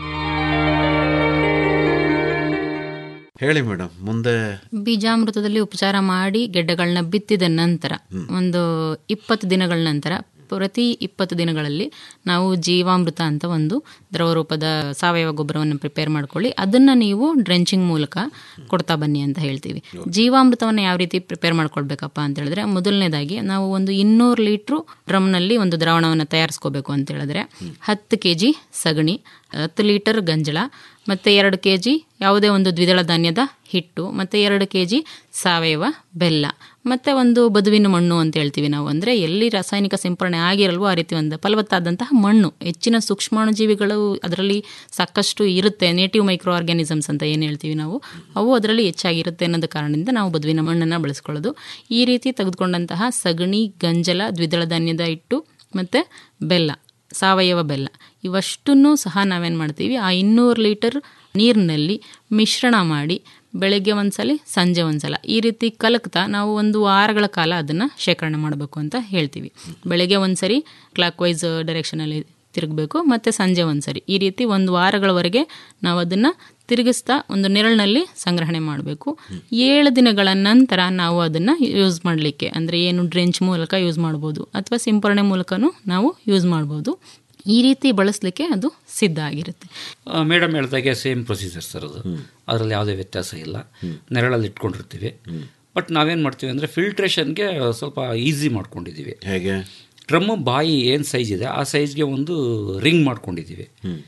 ಹೇಳಿ madam ಮುಂದೆ ಬೀಜಾಮೃತದಲ್ಲಿ ಉಪಚಾರ ಮಾಡಿ ಗೆಡ್ಡೆಗಳನ್ನ ಬಿತ್ತಿದ ನಂತರ ಒಂದು ಇಪ್ಪತ್ತು ದಿನಗಳ ನಂತರ ಪ್ರತಿ ಇಪ್ಪತ್ತು ದಿನಗಳಲ್ಲಿ ನಾವು ಜೀವಾಮೃತ ಅಂತ ಒಂದು ದ್ರವ ರೂಪದ ಸಾವಯವ ಗೊಬ್ಬರವನ್ನು ಪ್ರಿಪೇರ್ ಮಾಡ್ಕೊಳ್ಳಿ ಅದನ್ನು ನೀವು ಡ್ರೆಂಚಿಂಗ್ ಮೂಲಕ ಕೊಡ್ತಾ ಬನ್ನಿ ಅಂತ ಹೇಳ್ತೀವಿ ಜೀವಾಮೃತವನ್ನು ಯಾವ ರೀತಿ ಪ್ರಿಪೇರ್ ಮಾಡ್ಕೊಳ್ಬೇಕಪ್ಪ ಅಂತ ಹೇಳಿದ್ರೆ ಮೊದಲನೇದಾಗಿ ನಾವು ಒಂದು ಇನ್ನೂರು ಲೀಟ್ರು ಡ್ರಮ್ನಲ್ಲಿ ಒಂದು ದ್ರಾವಣವನ್ನು ತಯಾರಿಸ್ಕೋಬೇಕು ಅಂತ ಹೇಳಿದ್ರೆ ಹತ್ತು ಕೆ ಜಿ ಸಗಣಿ ಹತ್ತು ಲೀಟರ್ ಗಂಜಳ ಮತ್ತು ಎರಡು ಕೆ ಜಿ ಯಾವುದೇ ಒಂದು ದ್ವಿದಳ ಧಾನ್ಯದ ಹಿಟ್ಟು ಮತ್ತು ಎರಡು ಕೆ ಜಿ ಸಾವಯವ ಬೆಲ್ಲ ಮತ್ತು ಒಂದು ಬದುವಿನ ಮಣ್ಣು ಅಂತ ಹೇಳ್ತೀವಿ ನಾವು ಅಂದರೆ ಎಲ್ಲಿ ರಾಸಾಯನಿಕ ಸಿಂಪರಣೆ ಆಗಿರಲ್ವೋ ಆ ರೀತಿ ಒಂದು ಫಲವತ್ತಾದಂತಹ ಮಣ್ಣು ಹೆಚ್ಚಿನ ಸೂಕ್ಷ್ಮಾಣುಜೀವಿಗಳು ಅದರಲ್ಲಿ ಸಾಕಷ್ಟು ಇರುತ್ತೆ ನೇಟಿವ್ ಮೈಕ್ರೋ ಆರ್ಗ್ಯಾನಿಸಮ್ಸ್ ಅಂತ ಏನು ಹೇಳ್ತೀವಿ ನಾವು ಅವು ಅದರಲ್ಲಿ ಹೆಚ್ಚಾಗಿರುತ್ತೆ ಅನ್ನೋದು ಕಾರಣದಿಂದ ನಾವು ಬದುವಿನ ಮಣ್ಣನ್ನು ಬಳಸ್ಕೊಳ್ಳೋದು ಈ ರೀತಿ ತೆಗೆದುಕೊಂಡಂತಹ ಸಗಣಿ ಗಂಜಲ ದ್ವಿದಳ ಧಾನ್ಯದ ಹಿಟ್ಟು ಮತ್ತು ಬೆಲ್ಲ ಸಾವಯವ ಬೆಲ್ಲ ಇವಷ್ಟನ್ನು ಸಹ ನಾವೇನು ಮಾಡ್ತೀವಿ ಆ ಇನ್ನೂರು ಲೀಟರ್ ನೀರಿನಲ್ಲಿ ಮಿಶ್ರಣ ಮಾಡಿ ಬೆಳಗ್ಗೆ ಒಂದ್ಸಲ ಸಂಜೆ ಒಂದ್ಸಲ ಈ ರೀತಿ ಕಲಕ್ತಾ ನಾವು ಒಂದು ವಾರಗಳ ಕಾಲ ಅದನ್ನು ಶೇಖರಣೆ ಮಾಡಬೇಕು ಅಂತ ಹೇಳ್ತೀವಿ ಬೆಳಗ್ಗೆ ಒಂದ್ಸರಿ ಕ್ಲಾಕ್ ವೈಸ್ ಡೈರೆಕ್ಷನಲ್ಲಿ ತಿರುಗಬೇಕು ಮತ್ತು ಸಂಜೆ ಒಂದ್ಸರಿ ಈ ರೀತಿ ಒಂದು ವಾರಗಳವರೆಗೆ ನಾವು ಅದನ್ನು ತಿರುಗಿಸ್ತಾ ಒಂದು ನೆರಳಿನಲ್ಲಿ ಸಂಗ್ರಹಣೆ ಮಾಡಬೇಕು ಏಳು ದಿನಗಳ ನಂತರ ನಾವು ಅದನ್ನು ಯೂಸ್ ಮಾಡಲಿಕ್ಕೆ ಅಂದರೆ ಏನು ಡ್ರೆಂಚ್ ಮೂಲಕ ಯೂಸ್ ಮಾಡ್ಬೋದು ಅಥವಾ ಸಿಂಪರಣೆ ಮೂಲಕನೂ ನಾವು ಯೂಸ್ ಮಾಡ್ಬೋದು ಈ ರೀತಿ ಬಳಸಲಿಕ್ಕೆ ಅದು ಸಿದ್ಧ ಆಗಿರುತ್ತೆ ಮೇಡಮ್ ಹೇಳ್ದಾಗೆ ಸೇಮ್ ಪ್ರೊಸೀಜರ್ ಸರ್ ಅದು ಅದರಲ್ಲಿ ಯಾವುದೇ ವ್ಯತ್ಯಾಸ ಇಲ್ಲ ನೆರಳಲ್ಲಿ ಇಟ್ಕೊಂಡಿರ್ತೀವಿ ಬಟ್ ನಾವೇನು ಮಾಡ್ತೀವಿ ಅಂದರೆ ಫಿಲ್ಟ್ರೇಷನ್ಗೆ ಸ್ವಲ್ಪ ಈಸಿ ಮಾಡ್ಕೊಂಡಿದ್ದೀವಿ ಹೇಗೆ ಡ್ರಮ್ ಬಾಯಿ ಏನು ಸೈಜ್ ಇದೆ ಆ ಸೈಜ್ಗೆ ಒಂದು ರಿಂಗ್ ಮಾಡ್ಕೊಂಡಿದ್ದೀವಿ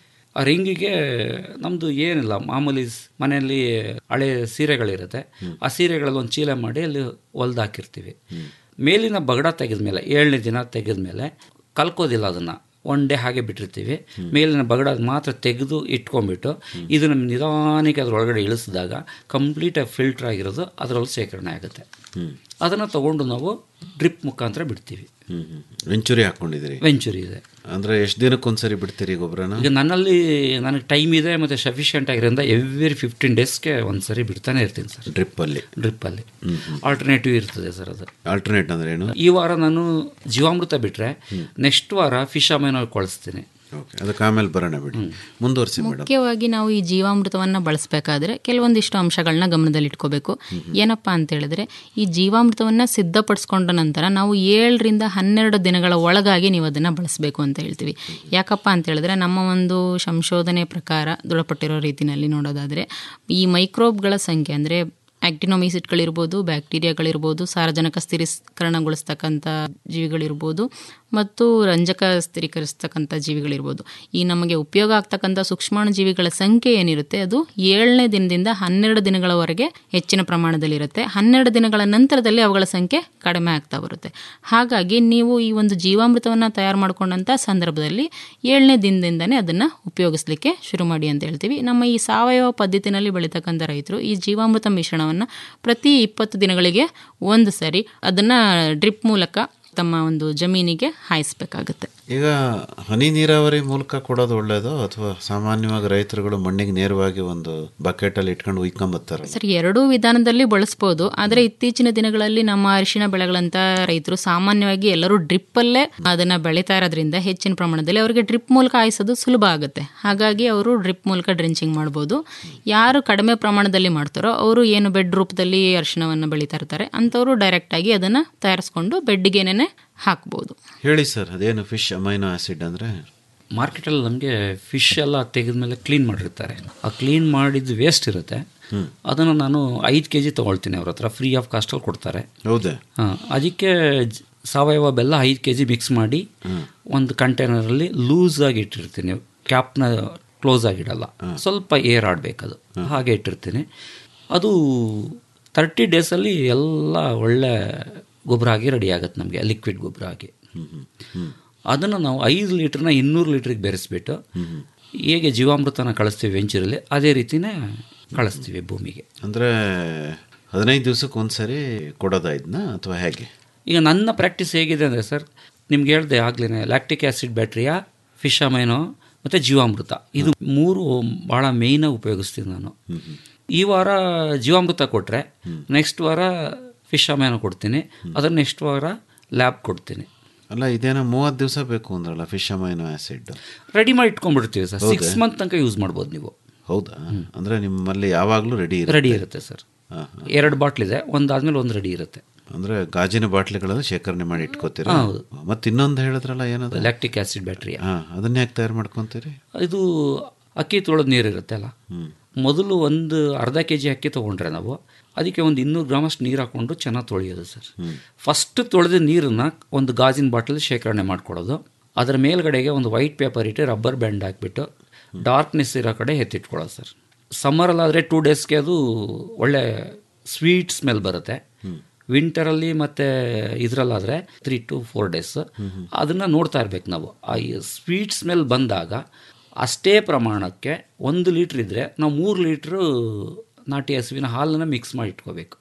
ಆ ರಿಂಗಿಗೆ ನಮ್ಮದು ಏನಿಲ್ಲ ಮಾಮೂಲಿ ಸ್- ಮನೆಯಲ್ಲಿ ಹಳೆ ಸೀರೆಗಳಿರುತ್ತೆ ಆ ಸೀರೆಗಳಲ್ಲಿ ಒಂದು ಚೀಲ ಮಾಡಿ ಅಲ್ಲಿ ಹೊಲ್ದು ಹಾಕಿರ್ತೀವಿ ಮೇಲಿನ ಬಗಡ ತೆಗೆದ್ಮೇಲೆ ಏಳನೇ ದಿನ ತೆಗೆದ್ಮೇಲೆ ಕಲ್ಕೋದಿಲ್ಲ ಅದನ್ನು ಒನ್ ಡೇ ಹಾಗೆ ಬಿಟ್ಟಿರ್ತೀವಿ ಮೇಲಿನ ಬಗಡ ಮಾತ್ರ ತೆಗೆದು ಇಟ್ಕೊಂಡ್ಬಿಟ್ಟು ಇದನ್ನು ನಿಧಾನಕ್ಕೆ ಅದರೊಳಗಡೆ ಇಳಿಸಿದಾಗ ಕಂಪ್ಲೀಟಾಗಿ ಫಿಲ್ಟರ್ ಆಗಿರೋದು ಅದರಲ್ಲಿ ಶೇಖರಣೆ ಆಗುತ್ತೆ ಅದನ್ನು ತಗೊಂಡು ನಾವು ಡ್ರಿಪ್ ಮುಖಾಂತರ ಬಿಡ್ತೀವಿ ವೆಂಚುರಿ ಹಾಕೊಂಡಿದ್ದೀರಿ ವೆಂಚುರಿ ಇದೆ ಅಂದ್ರೆ ಎಷ್ಟು ದಿನಕ್ಕೊಂದ್ಸರಿ ಬಿಡ್ತೀರಿ ಗೊಬ್ಬರನ ಈಗ ನನ್ನಲ್ಲಿ ನನಗೆ ಟೈಮ್ ಇದೆ ಮತ್ತು ಸಫಿಷಿಯೆಂಟ್ ಆಗಿರೋದ್ರಿಂದ ಎವ್ರಿ ಫಿಫ್ಟೀನ್ ಡೇಸ್ಗೆ ಒಂದು ಸರಿ ಬಿಡ್ತಾನೆ ಇರ್ತೀನಿ ಸರ್ ಡ್ರಿಪ್ ಅಲ್ಲಿ ಡ್ರಿಪ್ಪಲ್ಲಿ ಆಲ್ಟರ್ನೇಟಿವ್ ಇರ್ತದೆ ಸರ್ ಅದು ಆಲ್ಟರ್ನೇಟ್ ಅಂದ್ರೆ ಏನು ಈ ವಾರ ನಾನು ಜೀವಾಮೃತ ಬಿಟ್ಟರೆ ನೆಕ್ಸ್ಟ್ ವಾರ ಫಿಶ್ ಅಮೈನೋ ಕಳಿಸ್ತೀನಿ ಓಕೆ ಅದಕ್ಕೆ ಆಮೇಲೆ ಬರೋಣ ಬಿಡಿ ಮುಂದುವರಿಸಿ ಮೇಡಮ್ ಮುಖ್ಯವಾಗಿ ನಾವು ಈ ಜೀವಾಮೃತವನ್ನು ಬಳಸಬೇಕಾದ್ರೆ ಕೆಲವೊಂದಿಷ್ಟು ಅಂಶಗಳನ್ನ ಗಮನದಲ್ಲಿಟ್ಕೋಬೇಕು ಏನಪ್ಪ ಅಂತ ಹೇಳಿದ್ರೆ ಈ ಜೀವಾಮೃತವನ್ನು ಸಿದ್ಧಪಡಿಸ್ಕೊಂಡ ನಂತರ ನಾವು ಏಳರಿಂದ ಹನ್ನೆರಡು ದಿನಗಳ ಒಳಗಾಗಿ ನೀವು ಅದನ್ನು ಬಳಸಬೇಕು ಅಂತ ಹೇಳ್ತೀವಿ ಯಾಕಪ್ಪ ಅಂತ ಹೇಳಿದ್ರೆ ನಮ್ಮ ಒಂದು ಸಂಶೋಧನೆ ಪ್ರಕಾರ ದೃಢಪಟ್ಟಿರೋ ರೀತಿಯಲ್ಲಿ ನೋಡೋದಾದರೆ ಈ ಮೈಕ್ರೋಬ್ಗಳ ಸಂಖ್ಯೆ ಅಂದರೆ ಆಕ್ಟಿನೋಮಿಸಿಟ್ಗಳಿರ್ಬೋದು ಬ್ಯಾಕ್ಟೀರಿಯಾಗಳಿರ್ಬೋದು ಸಾರಜನಕ ಸ್ಥಿರೀಕರಣಗೊಳಿಸ್ತಕ್ಕಂಥ ಜೀವಿಗಳಿರ್ಬೋದು ಮತ್ತು ರಂಜಕ ಸ್ಥಿರೀಕರಿಸ್ತಕ್ಕಂಥ ಜೀವಿಗಳಿರ್ಬೋದು ಈ ನಮಗೆ ಉಪಯೋಗ ಆಗ್ತಕ್ಕಂಥ ಸೂಕ್ಷ್ಮಾಣು ಜೀವಿಗಳ ಸಂಖ್ಯೆ ಏನಿರುತ್ತೆ ಅದು ಏಳನೇ ದಿನದಿಂದ ಹನ್ನೆರಡು ದಿನಗಳವರೆಗೆ ಹೆಚ್ಚಿನ ಪ್ರಮಾಣದಲ್ಲಿರುತ್ತೆ ಹನ್ನೆರಡು ದಿನಗಳ ನಂತರದಲ್ಲಿ ಅವುಗಳ ಸಂಖ್ಯೆ ಕಡಿಮೆ ಆಗ್ತಾ ಬರುತ್ತೆ ಹಾಗಾಗಿ ನೀವು ಈ ಒಂದು ಜೀವಾಮೃತವನ್ನು ತಯಾರು ಮಾಡ್ಕೊಂಡಂಥ ಸಂದರ್ಭದಲ್ಲಿ ಏಳನೇ ದಿನದಿಂದನೇ ಅದನ್ನು ಉಪಯೋಗಿಸ್ಲಿಕ್ಕೆ ಶುರು ಮಾಡಿ ಅಂತ ಹೇಳ್ತೀವಿ ನಮ್ಮ ಈ ಸಾವಯವ ಪದ್ಧತಿನಲ್ಲಿ ಬೆಳೀತಕ್ಕಂಥ ರೈತರು ಈ ಜೀವಾಮೃತ ಮಿಶ್ರಣವನ್ನು ಪ್ರತಿ ಇಪ್ಪತ್ತು ದಿನಗಳಿಗೆ ಒಂದು ಸರಿ ಅದನ್ನು ಡ್ರಿಪ್ ಮೂಲಕ ತಮ್ಮ ಒಂದು ಜಮೀನಿಗೆ ಹಾಯಿಸ್ಬೇಕಾಗುತ್ತೆ ಈಗ ಹನಿ ನೀರಾವರಿ ಮೂಲಕ ಕೊಡೋದು ಒಳ್ಳೇದು ಅಥವಾ ಸಾಮಾನ್ಯವಾಗಿ ರೈತರುಗಳು ಮಣ್ಣಿಗೆ ನೇರವಾಗಿ ಒಂದು ಬಕೆಟ್ ಅಲ್ಲಿ ಇಟ್ಕೊಂಡು ಉಯ್ಕೊಂಬತ್ತಾರೆ ಸರ್ ಎರಡೂ ವಿಧಾನದಲ್ಲಿ ಬಳಸ್ಬೋದು ಆದರೆ ಇತ್ತೀಚಿನ ದಿನಗಳಲ್ಲಿ ನಮ್ಮ ಅರಿಶಿಣ ಬೆಳೆಗಳಂತ ರೈತರು ಸಾಮಾನ್ಯವಾಗಿ ಎಲ್ಲರೂ ಡ್ರಿಪ್ಪಲ್ಲೇ ಅದನ್ನ ಬೆಳೀತಾ ಇರೋದ್ರಿಂದ ಹೆಚ್ಚಿನ ಪ್ರಮಾಣದಲ್ಲಿ ಅವರಿಗೆ ಡ್ರಿಪ್ ಮೂಲಕ ಹಾಯಿಸೋದು ಸುಲಭ ಆಗುತ್ತೆ ಹಾಗಾಗಿ ಅವರು ಡ್ರಿಪ್ ಮೂಲಕ ಡ್ರೆಂಚಿಂಗ್ ಮಾಡ್ಬೋದು ಯಾರು ಕಡಿಮೆ ಪ್ರಮಾಣದಲ್ಲಿ ಮಾಡ್ತಾರೋ ಅವರು ಏನು ಬೆಡ್ ರೂಪದಲ್ಲಿ ಅರಿಶಿಣವನ್ನು ಬೆಳೀತಾ ಇರ್ತಾರೆ ಅಂಥವರು ಡೈರೆಕ್ಟಾಗಿ ಅದನ್ನು ತಯಾರಿಸ್ಕೊಂಡು ಬೆಡ್ಡಿಗೆನೇ ಹಾಕ್ಬೋದು ಹೇಳಿ ಸರ್ ಅದೇನು ಫಿಶ್ ಅಮೈನೋ ಆಸಿಡ್ ಅಂದ್ರೆ ಮಾರ್ಕೆಟಲ್ಲಿ ನಮಗೆ ಫಿಶ್ ಎಲ್ಲ ತೆಗೆದ್ಮೇಲೆ ಕ್ಲೀನ್ ಮಾಡಿರ್ತಾರೆ ಆ ಕ್ಲೀನ್ ಮಾಡಿದ್ದು ವೇಸ್ಟ್ ಇರುತ್ತೆ ಅದನ್ನು ನಾನು ಐದು ಕೆ ಜಿ ತೊಗೊಳ್ತೀನಿ ಅವ್ರ ಹತ್ರ ಫ್ರೀ ಆಫ್ ಕಾಸ್ಟಲ್ಲಿ ಕೊಡ್ತಾರೆ ಹೌದಾ ಹಾಂ ಅದಕ್ಕೆ ಜ- ಸಾವಯವ ಬೆಲ್ಲ ಐದು ಕೆ ಜಿ ಮಿಕ್ಸ್ ಮಾಡಿ ಒಂದು ಕಂಟೈನರಲ್ಲಿ ಲೂಸ್ ಆಗಿ ಇಟ್ಟಿರ್ತೀನಿ ಕ್ಯಾಪ್ನ ಕ್ಲೋಸ್ ಆಗಿಡಲ್ಲ ಸ್ವಲ್ಪ ಏರ್ ಆಡಬೇಕದು ಹಾಗೆ ಇಟ್ಟಿರ್ತೀನಿ ಅದು ತರ್ಟಿ ಡೇಸಲ್ಲಿ ಎಲ್ಲ ಒಳ್ಳೆ ಗೊಬ್ಬರ ಆಗಿ ರೆಡಿ ಆಗುತ್ತೆ ನಮಗೆ ಲಿಕ್ವಿಡ್ ಗೊಬ್ಬರ ಆಗಿ ಅದನ್ನು ನಾವು ಐದು ಲೀಟ್ರನ್ನ ಇನ್ನೂರು ಲೀಟ್ರಿಗೆ ಬೆರೆಸ್ಬಿಟ್ಟು ಹೇಗೆ ಜೀವಾಮೃತನ ಕಳಿಸ್ತೀವಿ ವೆಂಚೂರಲ್ಲಿ ಅದೇ ರೀತಿನೇ ಕಳಿಸ್ತೀವಿ ಭೂಮಿಗೆ ಅಂದರೆ ಹದಿನೈದು ದಿವ್ಸಕ್ಕೆ ಒಂದ್ಸರಿ ಕೊಡೋದಾ ಇದನ್ನ ಅಥವಾ ಹೇಗೆ ಈಗ ನನ್ನ ಪ್ರಾಕ್ಟೀಸ್ ಹೇಗಿದೆ ಅಂದರೆ ಸರ್ ನಿಮ್ಗೆ ಹೇಳಿದೆ ಆಗ್ಲೇ lactic acid bacteria fish amino ಮತ್ತು ಜೀವಾಮೃತ ಇದು ಮೂರು ಭಾಳ ಮೇಯ್ನಾಗಿ ಉಪಯೋಗಿಸ್ತೀನಿ ನಾನು ಈ ವಾರ ಜೀವಾಮೃತ ಕೊಟ್ಟರೆ ನೆಕ್ಸ್ಟ್ ವಾರ ಫಿಶ್ ಅಮೈನೋ ಕೊಡ್ತೀನಿ ಅದರ ನೆಕ್ಸ್ಟ್ ವಾರ ಲ್ಯಾಬ್ ಕೊಡ್ತೀನಿ ಅಲ್ಲ ಇದೇನೋ ಮೂವತ್ತು ದಿವಸ ಬೇಕು ಅಂದ್ರಲ್ಲ ಫಿಶ್ ಅಮೈನೋ ಆ್ಯಸಿಡ್ ರೆಡಿ ಮಾಡಿ ಇಟ್ಕೊಂಡ್ಬಿಡ್ತೀವಿ ಸರ್ ಹೌದಾ? ಸಿಕ್ಸ್ ಮಂತ್ ತನಕ ಯೂಸ್ ಮಾಡ್ಬೋದು ನೀವು ಹೌದಾ ಅಂದರೆ ನಿಮ್ಮಲ್ಲಿ ಯಾವಾಗಲೂ ರೆಡಿ ರೆಡಿ ಇರುತ್ತೆ ಸರ್ ಎರಡು ಬಾಟ್ಲಿದೆ ಒಂದಾದ್ಮೇಲೆ ಒಂದು ರೆಡಿ ಇರುತ್ತೆ ಅಂದರೆ ಗಾಜಿನ ಬಾಟ್ಲಿಗಳಲ್ಲಿ ಶೇಖರಣೆ ಮಾಡಿ ಇಟ್ಕೋತೀರಾ ಹಾ, ಹೌದು. ಮತ್ತೆ ಇನ್ನೊಂದು ಹೇಳಿದ್ರಲ್ಲ ಏನದು ಲ್ಯಾಕ್ಟಿಕ್ ಆ್ಯಸಿಡ್ ಬ್ಯಾಟ್ರಿ ಹಾಂ ಅದನ್ನ ಯಾಕೆ ತಯಾರು ಮಾಡ್ಕೊತೀರಿ ಇದು ಅಕ್ಕಿ ತೊಳೆದ ನೀರು ಇರುತ್ತೆ ಅಲ್ಲ ಮೊದಲು ಒಂದು ಅರ್ಧ ಕೆ ಜಿ ಅಕ್ಕಿ ತೊಗೊಂಡ್ರೆ ನಾವು ಅದಕ್ಕೆ ಒಂದು ಇನ್ನೂರು ಗ್ರಾಮಷ್ಟು ನೀರು ಹಾಕ್ಕೊಂಡು ಚೆನ್ನಾಗಿ ತೊಳೆಯೋದು ಸರ್ ಫಸ್ಟ್ ತೊಳೆದ ನೀರನ್ನು ಒಂದು ಗಾಜಿನ ಬಾಟಲ್ ಶೇಖರಣೆ ಮಾಡ್ಕೊಳ್ಳೋದು ಅದರ ಮೇಲ್ಗಡೆಗೆ ಒಂದು ವೈಟ್ ಪೇಪರ್ ಇಟ್ಟು ರಬ್ಬರ್ ಬ್ಯಾಂಡ್ ಹಾಕ್ಬಿಟ್ಟು ಡಾರ್ಕ್ನೆಸ್ ಇರೋ ಕಡೆ ಎತ್ತಿಟ್ಕೊಳ್ಳೋದು ಸರ್ ಸಮ್ಮರಲ್ಲಾದರೆ ಟೂ ಡೇಸ್ಗೆ ಅದು ಒಳ್ಳೆ ಸ್ವೀಟ್ ಸ್ಮೆಲ್ ಬರುತ್ತೆ ವಿಂಟರಲ್ಲಿ ಮತ್ತು ಇದರಲ್ಲಾದರೆ ತ್ರೀ ಟು ಫೋರ್ ಡೇಸ್ ಅದನ್ನು ನೋಡ್ತಾ ಇರ್ಬೇಕು ನಾವು ಆ ಸ್ವೀಟ್ ಸ್ಮೆಲ್ ಬಂದಾಗ ಅಷ್ಟೇ ಪ್ರಮಾಣಕ್ಕೆ ಒಂದು ಲೀಟ್ರ್ ಇದ್ದರೆ ನಾವು ಮೂರು ಲೀಟ್ರು ನಾಟಿ ಹಸುವಿನ ಹಾಲನ್ನು ಮಿಕ್ಸ್ ಮಾಡಿ ಇಟ್ಕೋಬೇಕು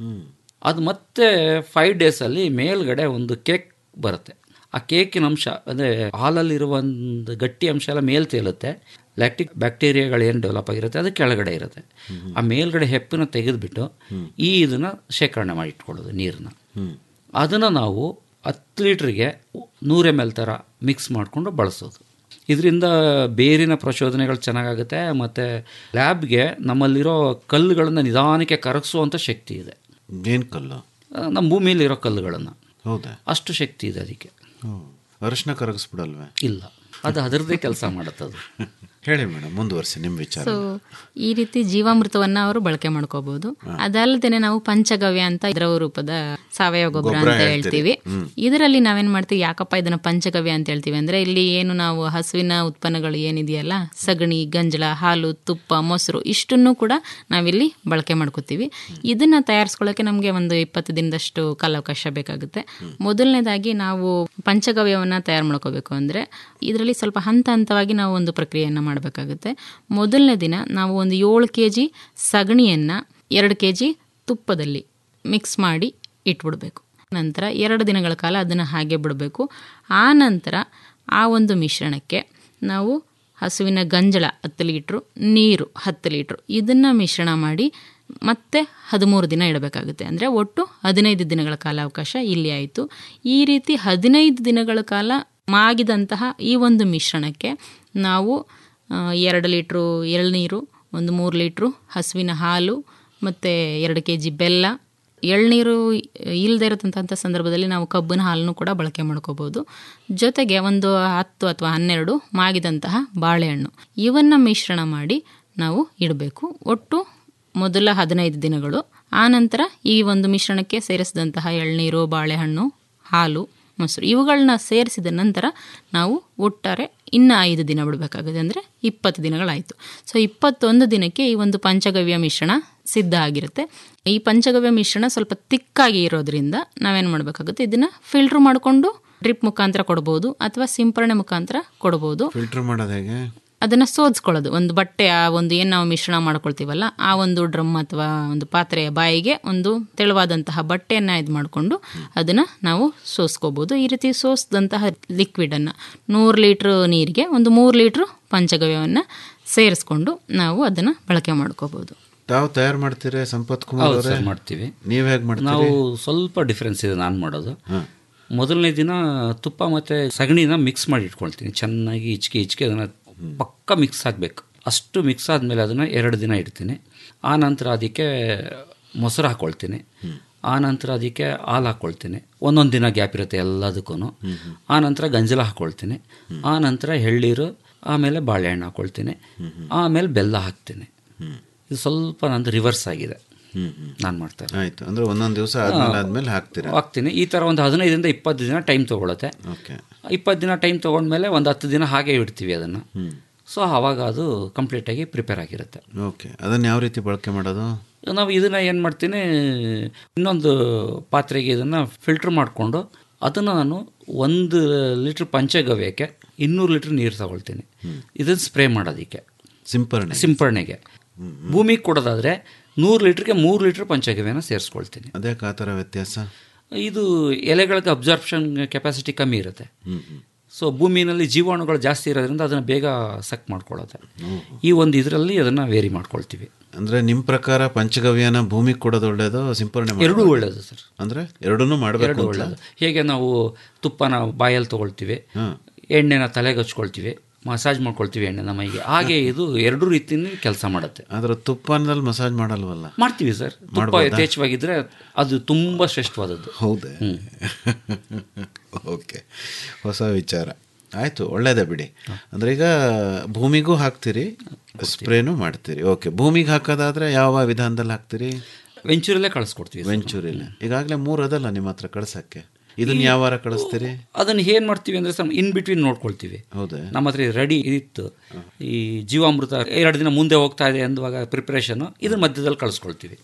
ಅದು ಮತ್ತೆ ಫೈವ್ ಡೇಸಲ್ಲಿ ಮೇಲ್ಗಡೆ ಒಂದು ಕೇಕ್ ಬರುತ್ತೆ ಆ ಕೇಕಿನ ಅಂಶ ಅಂದರೆ ಹಾಲಲ್ಲಿರುವ ಒಂದು ಗಟ್ಟಿ ಅಂಶ ಎಲ್ಲ ಮೇಲ್ ತೇಲುತ್ತೆ ಲ್ಯಾಕ್ಟಿಕ್ ಬ್ಯಾಕ್ಟೀರಿಯಾಗಳು ಏನು ಡೆವಲಪ್ ಆಗಿರುತ್ತೆ ಅದು ಕೆಳಗಡೆ ಇರುತ್ತೆ ಆ ಮೇಲ್ಗಡೆ ಹೆಪ್ಪನ್ನ ತೆಗೆದುಬಿಟ್ಟು ಈ ಇದನ್ನು ಶೇಖರಣೆ ಮಾಡಿ ಇಟ್ಕೊಳ್ಳೋದು ನೀರನ್ನ ಅದನ್ನು ನಾವು ಹತ್ತು ಲೀಟ್ರಿಗೆ ನೂರು ಎಮ್ ಎಲ್ ಥರ ಮಿಕ್ಸ್ ಮಾಡಿಕೊಂಡು ಬಳಸೋದು ಇದರಿಂದ ಬೇರಿನ ಪ್ರಚೋದನೆಗಳು ಚೆನ್ನಾಗಾಗುತ್ತೆ ಮತ್ತು ಲ್ಯಾಬ್ಗೆ ನಮ್ಮಲ್ಲಿರೋ ಕಲ್ಲುಗಳನ್ನು ನಿಧಾನಕ್ಕೆ ಕರಗಿಸುವಂಥ ಶಕ್ತಿ ಇದೆ ಏನು ಕಲ್ಲು ಆ, ನಮ್ಮ ಭೂಮಿಯಲ್ಲಿರೋ ಕಲ್ಲುಗಳನ್ನು ಹೌದಾ ಅಷ್ಟು ಶಕ್ತಿ ಇದೆ ಅದಕ್ಕೆ ಅರಿಶಿನ ಕರಗಿಸ್ಬಿಡಲ್ವೇ ಇಲ್ಲ ಅದು ಅದರದ್ದೇ ಕೆಲಸ ಮಾಡುತ್ತೆ ಅದು ಹೇಳಿ ಮೇಡಮ್ ಮುಂದುವರಿಸಿ ನಿಮ್ಮ ವಿಚಾರ ಸೊ ಈ ರೀತಿ ಜೀವಾಮೃತವನ್ನ ಅವರು ಬಳಕೆ ಮಾಡ್ಕೋಬಹುದು ಅದಲ್ಲದೆ ನಾವು ಪಂಚಗವ್ಯ ಅಂತ ದ್ರವ ರೂಪದ ಸಾವಯವ ಗೊಬ್ಬರ ಗೊಬ್ಬರ ಅಂತ ಹೇಳ್ತೀವಿ. ಹೇಳ್ತೀವಿ ಹ್ಮ್. ಇದರಲ್ಲಿ ನಾವೇನ್ ಮಾಡ್ತೀವಿ ಯಾಕಪ್ಪ ಇದನ್ನ ಪಂಚಗವ್ಯ ಅಂತ ಹೇಳ್ತೀವಿ ಅಂದ್ರೆ ಇಲ್ಲಿ ಏನು ನಾವು ಹಸುವಿನ ಉತ್ಪನ್ನಗಳು ಏನಿದೆಯಲ್ಲ ಸಗಣಿ ಗಂಜಲ ಹಾಲು ತುಪ್ಪ ಮೊಸರು ಇಷ್ಟನ್ನು ಕೂಡ ನಾವಿಲ್ಲಿ ಬಳಕೆ ಮಾಡ್ಕೋತೀವಿ ಇದನ್ನ ತಯಾರಿಸ್ಕೊಳ್ಳೋಕೆ ನಮಗೆ ಒಂದು ಇಪ್ಪತ್ತು ದಿನದಷ್ಟು ಕಾಲಾವಕಾಶ ಬೇಕಾಗುತ್ತೆ ಮೊದಲನೇದಾಗಿ ನಾವು ಪಂಚಗವ್ಯವನ್ನ ತಯಾರು ಮಾಡ್ಕೋಬೇಕು ಅಂದ್ರೆ ಇದರಲ್ಲಿ ಸ್ವಲ್ಪ ಹಂತ ಹಂತವಾಗಿ ನಾವು ಒಂದು ಪ್ರಕ್ರಿಯೆಯನ್ನು ಮಾಡಬೇಕಾಗುತ್ತೆ ಮೊದಲನೇ ದಿನ ನಾವು ಒಂದು ಏಳು ಕೆ ಜಿ ಸಗಣಿಯನ್ನು ಎರಡು ಕೆ ಜಿ ತುಪ್ಪದಲ್ಲಿ ಮಿಕ್ಸ್ ಮಾಡಿ ಇಟ್ಬಿಡ್ಬೇಕು ನಂತರ ಎರಡು ದಿನಗಳ ಕಾಲ ಅದನ್ನು ಹಾಗೆ ಬಿಡಬೇಕು ಆ ನಂತರ ಆ ಒಂದು ಮಿಶ್ರಣಕ್ಕೆ ನಾವು ಹಸುವಿನ ಗಂಜಲ ಹತ್ತು ಲೀಟ್ರು ನೀರು ಹತ್ತು ಲೀಟ್ರು ಇದನ್ನು ಮಿಶ್ರಣ ಮಾಡಿ ಮತ್ತೆ ಹದಿಮೂರು ದಿನ ಇಡಬೇಕಾಗುತ್ತೆ ಅಂದರೆ ಒಟ್ಟು ಹದಿನೈದು ದಿನಗಳ ಕಾಲಾವಕಾಶ ಇಲ್ಲಿ ಆಯಿತು ಈ ರೀತಿ ಹದಿನೈದು ದಿನಗಳ ಕಾಲ ಮಾಗಿದಂತಹ ಈ ಒಂದು ಮಿಶ್ರಣಕ್ಕೆ ನಾವು ಆ, ಎರಡು ಲೀಟ್ರು ಎಳ್ನೀರು ಒಂದು ಮೂರು ಲೀಟ್ರು ಹಸುವಿನ ಹಾಲು ಮತ್ತು ಎರಡು ಕೆ ಜಿ ಬೆಲ್ಲ ಎಳ್ನೀರು ಇಲ್ಲದೆ ಇರತಂಥ ಸಂದರ್ಭದಲ್ಲಿ ನಾವು ಕಬ್ಬಿನ ಹಾಲನ್ನು ಕೂಡ ಬಳಕೆ ಮಾಡ್ಕೋಬೋದು ಜೊತೆಗೆ ಒಂದು ಹತ್ತು ಅಥವಾ ಹನ್ನೆರಡು ಮಾಗಿದಂತಹ ಬಾಳೆಹಣ್ಣು ಇವನ್ನು ಮಿಶ್ರಣ ಮಾಡಿ ನಾವು ಇಡಬೇಕು ಒಟ್ಟು ಮೊದಲ ಹದಿನೈದು ದಿನಗಳು ಆನಂತರ ಈ ಒಂದು ಮಿಶ್ರಣಕ್ಕೆ ಸೇರಿಸಿದಂತಹ ಎಳ್ನೀರು ಬಾಳೆಹಣ್ಣು ಹಾಲು ಮೊಸರು ಇವುಗಳನ್ನ ಸೇರಿಸಿದ ನಂತರ ನಾವು ಒಟ್ಟಾರೆ ಇನ್ನು ಐದು ದಿನ ಬಿಡಬೇಕಾಗುತ್ತೆ ಅಂದರೆ ಇಪ್ಪತ್ತು ದಿನಗಳಾಯಿತು ಸೊ ಇಪ್ಪತ್ತೊಂದು ದಿನಕ್ಕೆ ಈ ಒಂದು ಪಂಚಗವ್ಯ ಮಿಶ್ರಣ ಸಿದ್ಧ ಆಗಿರುತ್ತೆ ಈ ಪಂಚಗವ್ಯ ಮಿಶ್ರಣ ಸ್ವಲ್ಪ ತಿಕ್ಕಾಗಿ ಇರೋದ್ರಿಂದ ನಾವೇನು ಮಾಡಬೇಕಾಗುತ್ತೆ ಇದನ್ನು ಫಿಲ್ಟ್ರ್ ಮಾಡಿಕೊಂಡು ಡ್ರಿಪ್ ಮುಖಾಂತರ ಕೊಡ್ಬೋದು ಅಥವಾ ಸಿಂಪರಣೆ ಮುಖಾಂತರ ಕೊಡ್ಬೋದು ಫಿಲ್ಟರ್ ಮಾಡೋದು ಹೇಗೆ ಅದನ್ನು ಸೋದ್ಕೊಳ್ಳೋದು ಒಂದು ಬಟ್ಟೆ ಆ ಒಂದು ಏನು ನಾವು ಮಿಶ್ರಣ ಮಾಡ್ಕೊಳ್ತೀವಲ್ಲ ಆ ಒಂದು ಡ್ರಮ್ ಅಥವಾ ಒಂದು ಪಾತ್ರೆಯ ಬಾಯಿಗೆ ಒಂದು ತೆಳುವಾದಂತಹ ಬಟ್ಟೆಯನ್ನು ಇದು ಮಾಡಿಕೊಂಡು ಅದನ್ನು ನಾವು ಸೋಸ್ಕೋಬೋದು ಈ ರೀತಿ ಸೋಸಿದಂತಹ ಲಿಕ್ವಿಡನ್ನು ನೂರು ಲೀಟ್ರ್ ನೀರಿಗೆ ಒಂದು ಮೂರು ಲೀಟ್ರ್ ಪಂಚಗವ್ಯವನ್ನು ಸೇರಿಸ್ಕೊಂಡು ನಾವು ಅದನ್ನು ಬಳಕೆ ಮಾಡ್ಕೋಬೋದು ತಾವು ತಯಾರು ಮಾಡ್ತೀರಾ ಸಂಪತ್ ಕುಮಾರ್ ಹೌದು ಅವರೇ ಸರ್ ಮಾಡ್ತೀವಿ ನೀವು ಹೇಗೆ ಮಾಡ್ತೀರಿ ನಾವು ಸ್ವಲ್ಪ ಡಿಫ್ರೆನ್ಸ್ ಇದೆ ನಾನು ಮಾಡೋದು ಮೊದಲನೇ ದಿನ ತುಪ್ಪ ಮತ್ತು ಸಗಣಿನ ಮಿಕ್ಸ್ ಮಾಡಿ ಇಟ್ಕೊಳ್ತೀನಿ ಚೆನ್ನಾಗಿ ಇಚ್ಕೆ ಇಚ್ಕೆ ಅದನ್ನು ಪಕ್ಕ ಮಿಕ್ಸ್ ಆಗಬೇಕು ಅಷ್ಟು ಮಿಕ್ಸ್ ಆದಮೇಲೆ ಅದನ್ನು ಎರಡು ದಿನ ಇಡ್ತೀನಿ ಆ ನಂತರ ಅದಕ್ಕೆ ಮೊಸರು ಹಾಕ್ಕೊಳ್ತೀನಿ ಆ ನಂತರ ಅದಕ್ಕೆ ಹಾಲು ಹಾಕ್ಕೊಳ್ತೀನಿ ಒಂದೊಂದು ದಿನ ಗ್ಯಾಪ್ ಇರುತ್ತೆ ಎಲ್ಲದಕ್ಕೂ ಆ ನಂತರ ಗಂಜಲ ಹಾಕ್ಕೊಳ್ತೀನಿ ಆ ನಂತರ ಎಳ್ಳೀರು ಆಮೇಲೆ ಬಾಳೆಹಣ್ಣು ಹಾಕ್ಕೊಳ್ತೀನಿ ಆಮೇಲೆ ಬೆಲ್ಲ ಹಾಕ್ತೀನಿ ಇದು ಸ್ವಲ್ಪ ನಂದು ರಿವರ್ಸ್ ಆಗಿದೆ ನಾನು ಮಾಡ್ತಾ ಇರೋದು. ಆಯ್ತು ಅಂದ್ರೆ ಒಂದೊಂದು ದಿವಸ ಆದ್ಮೇಲೆ ಆದ್ಮೇಲೆ ಹಾಕ್ತೀರಾ ಹಾಕ್ತೀನಿ ಈ ಥರ ಒಂದು ಹದಿನೈದರಿಂದ ಇಪ್ಪತ್ತು ದಿನ ಟೈಮ್ ತೊಗೊಳುತ್ತೆ ಓಕೆ ಇಪ್ಪತ್ತು ದಿನ ಟೈಮ್ ತೊಗೊಂಡ್ಮೇಲೆ ಒಂದು ಹತ್ತು ದಿನ ಹಾಗೆ ಇಡ್ತೀವಿ ಅದನ್ನು ಸೊ ಆವಾಗ ಅದು ಕಂಪ್ಲೀಟಾಗಿ ಪ್ರಿಪೇರ್ ಆಗಿರುತ್ತೆ ಓಕೆ ಅದನ್ನು ಯಾವ ರೀತಿ ಬಳಕೆ ಮಾಡೋದು ನಾವು ಇದನ್ನು ಏನು ಮಾಡ್ತೀನಿ ಇನ್ನೊಂದು ಪಾತ್ರೆಗೆ ಇದನ್ನು ಫಿಲ್ಟ್ರ್ ಮಾಡಿಕೊಂಡು ಅದನ್ನು ನಾನು ಒಂದು ಲೀಟ್ರ್ ಪಂಚಗವ್ಯಕ್ಕೆ ಇನ್ನೂರು ಲೀಟ್ರ್ ನೀರು ತಗೊಳ್ತೀನಿ ಇದನ್ನು ಸ್ಪ್ರೇ ಮಾಡೋದಕ್ಕೆ ಸಿಂಪರಣೆ ಸಿಂಪರಣೆಗೆ ಭೂಮಿಗೆ ಕೊಡೋದಾದರೆ ನೂರು ಲೀಟ್ರಿಗೆ ಮೂರು ಲೀಟ್ರ್ ಪಂಚಗವ್ಯನ ಸೇರಿಸ್ಕೊಳ್ತೀನಿ ಅದೇ ಆ ಥರ ವ್ಯತ್ಯಾಸ ಇದು ಎಲೆಗಳಿಗೆ ಅಬ್ಸಾರ್ಪ್ಷನ್ ಕೆಪಾಸಿಟಿ ಕಮ್ಮಿ ಇರುತ್ತೆ ಸೊ ಭೂಮಿನಲ್ಲಿ ಜೀವಾಣುಗಳು ಜಾಸ್ತಿ ಇರೋದ್ರಿಂದ ಅದನ್ನು ಬೇಗ ಸಕ್ ಮಾಡ್ಕೊಳ್ಳುತ್ತೆ ಈ ಒಂದು ಇದರಲ್ಲಿ ಅದನ್ನು ವೇರಿ ಮಾಡ್ಕೊಳ್ತೀವಿ ಅಂದ್ರೆ ನಿಮ್ಮ ಪ್ರಕಾರ ಪಂಚಗವ್ಯನ ಭೂಮಿಗೆ ಕೊಡೋದು ಒಳ್ಳೇದು ಸಿಂಪರಣೆ ಮಾಡೋದು ಎರಡೂ ಒಳ್ಳೇದು? ಒಳ್ಳೇದು ಸರ್ ಅಂದ್ರೆ ಎರಡನ್ನೂ ಮಾಡಬೇಕು ಎರಡು ಒಳ್ಳೆಯದು ಹೇಗೆ ನಾವು ತುಪ್ಪನ ಬಾಯಲ್ಲಿ ತಗೊಳ್ತೀವಿ ಎಣ್ಣೆನ ತಲೆಗೆ ಹಚ್ಕೊಳ್ತೀವಿ ಮಸಾಜ್ ಮಾಡ್ಕೊಳ್ತೀವಿ ಎಣ್ಣೆನ ಮೈಗೆ ಹಾಗೆ ಇದು ಎರಡು ರೀತಿಯಲ್ಲಿ ಕೆಲಸ ಮಾಡುತ್ತೆ ಆದ್ರೆ ತುಪ್ಪನಲ್ಲಿ ಮಸಾಜ್ ಮಾಡಲ್ವಲ್ಲ ಮಾಡ್ತೀವಿ ಸರ್ ತುಪ್ಪ ಮಾಡ್ಬೋದಾ? ಯಥೇಚ್ಛವಾಗಿದ್ರೆ ಅದು ತುಂಬ ಶ್ರೇಷ್ಠವಾದದ್ದು ಹೌದೇ ಓಕೆ ಹೊಸ ವಿಚಾರ ಆಯಿತು ಒಳ್ಳೇದೇ ಬಿಡಿ ಅಂದ್ರೆ ಈಗ ಭೂಮಿಗೂ ಹಾಕ್ತೀರಿ ಸ್ಪ್ರೇನು ಮಾಡ್ತೀರಿ ಓಕೆ ಭೂಮಿಗೆ ಹಾಕೋದಾದ್ರೆ ಯಾವ ವಿಧಾನದಲ್ಲಿ ಹಾಕ್ತೀರಿ ವೆಂಚೂರಲ್ಲೇ ಕಳಿಸ್ಕೊಡ್ತೀವಿ ವೆಂಚೂರಿಲ್ಲ ಈಗಾಗಲೇ ಮೂರು ಅದಲ್ಲ ನಿಮ್ಮ ಹತ್ರ ಕಳ್ಸಕ್ಕೆ ಇದನ್ನ ಯಾವ ವಾರ ಕಳಿಸ್ತೀರಿ ಅದನ್ನು ಏನು ಮಾಡ್ತೀವಿ ಅಂದರೆ ಸರ್ ಇನ್ ಬಿಟ್ವೀನ್ ನೋಡ್ಕೊಳ್ತೀವಿ ಹೌದೇ ನಮ್ಮ ಹತ್ರ ರೆಡಿ ಇತ್ತು ಈ ಜೀವಾಮೃತ ಎರಡು ದಿನ ಮುಂದೆ ಹೋಗ್ತಾ ಇದೆ ಅಂದುವಾಗ ಪ್ರಿಪ್ರೇಷನ್ ಇದ್ರ ಮಧ್ಯದಲ್ಲಿ ಕಳಿಸ್ಕೊಳ್ತೀವಿ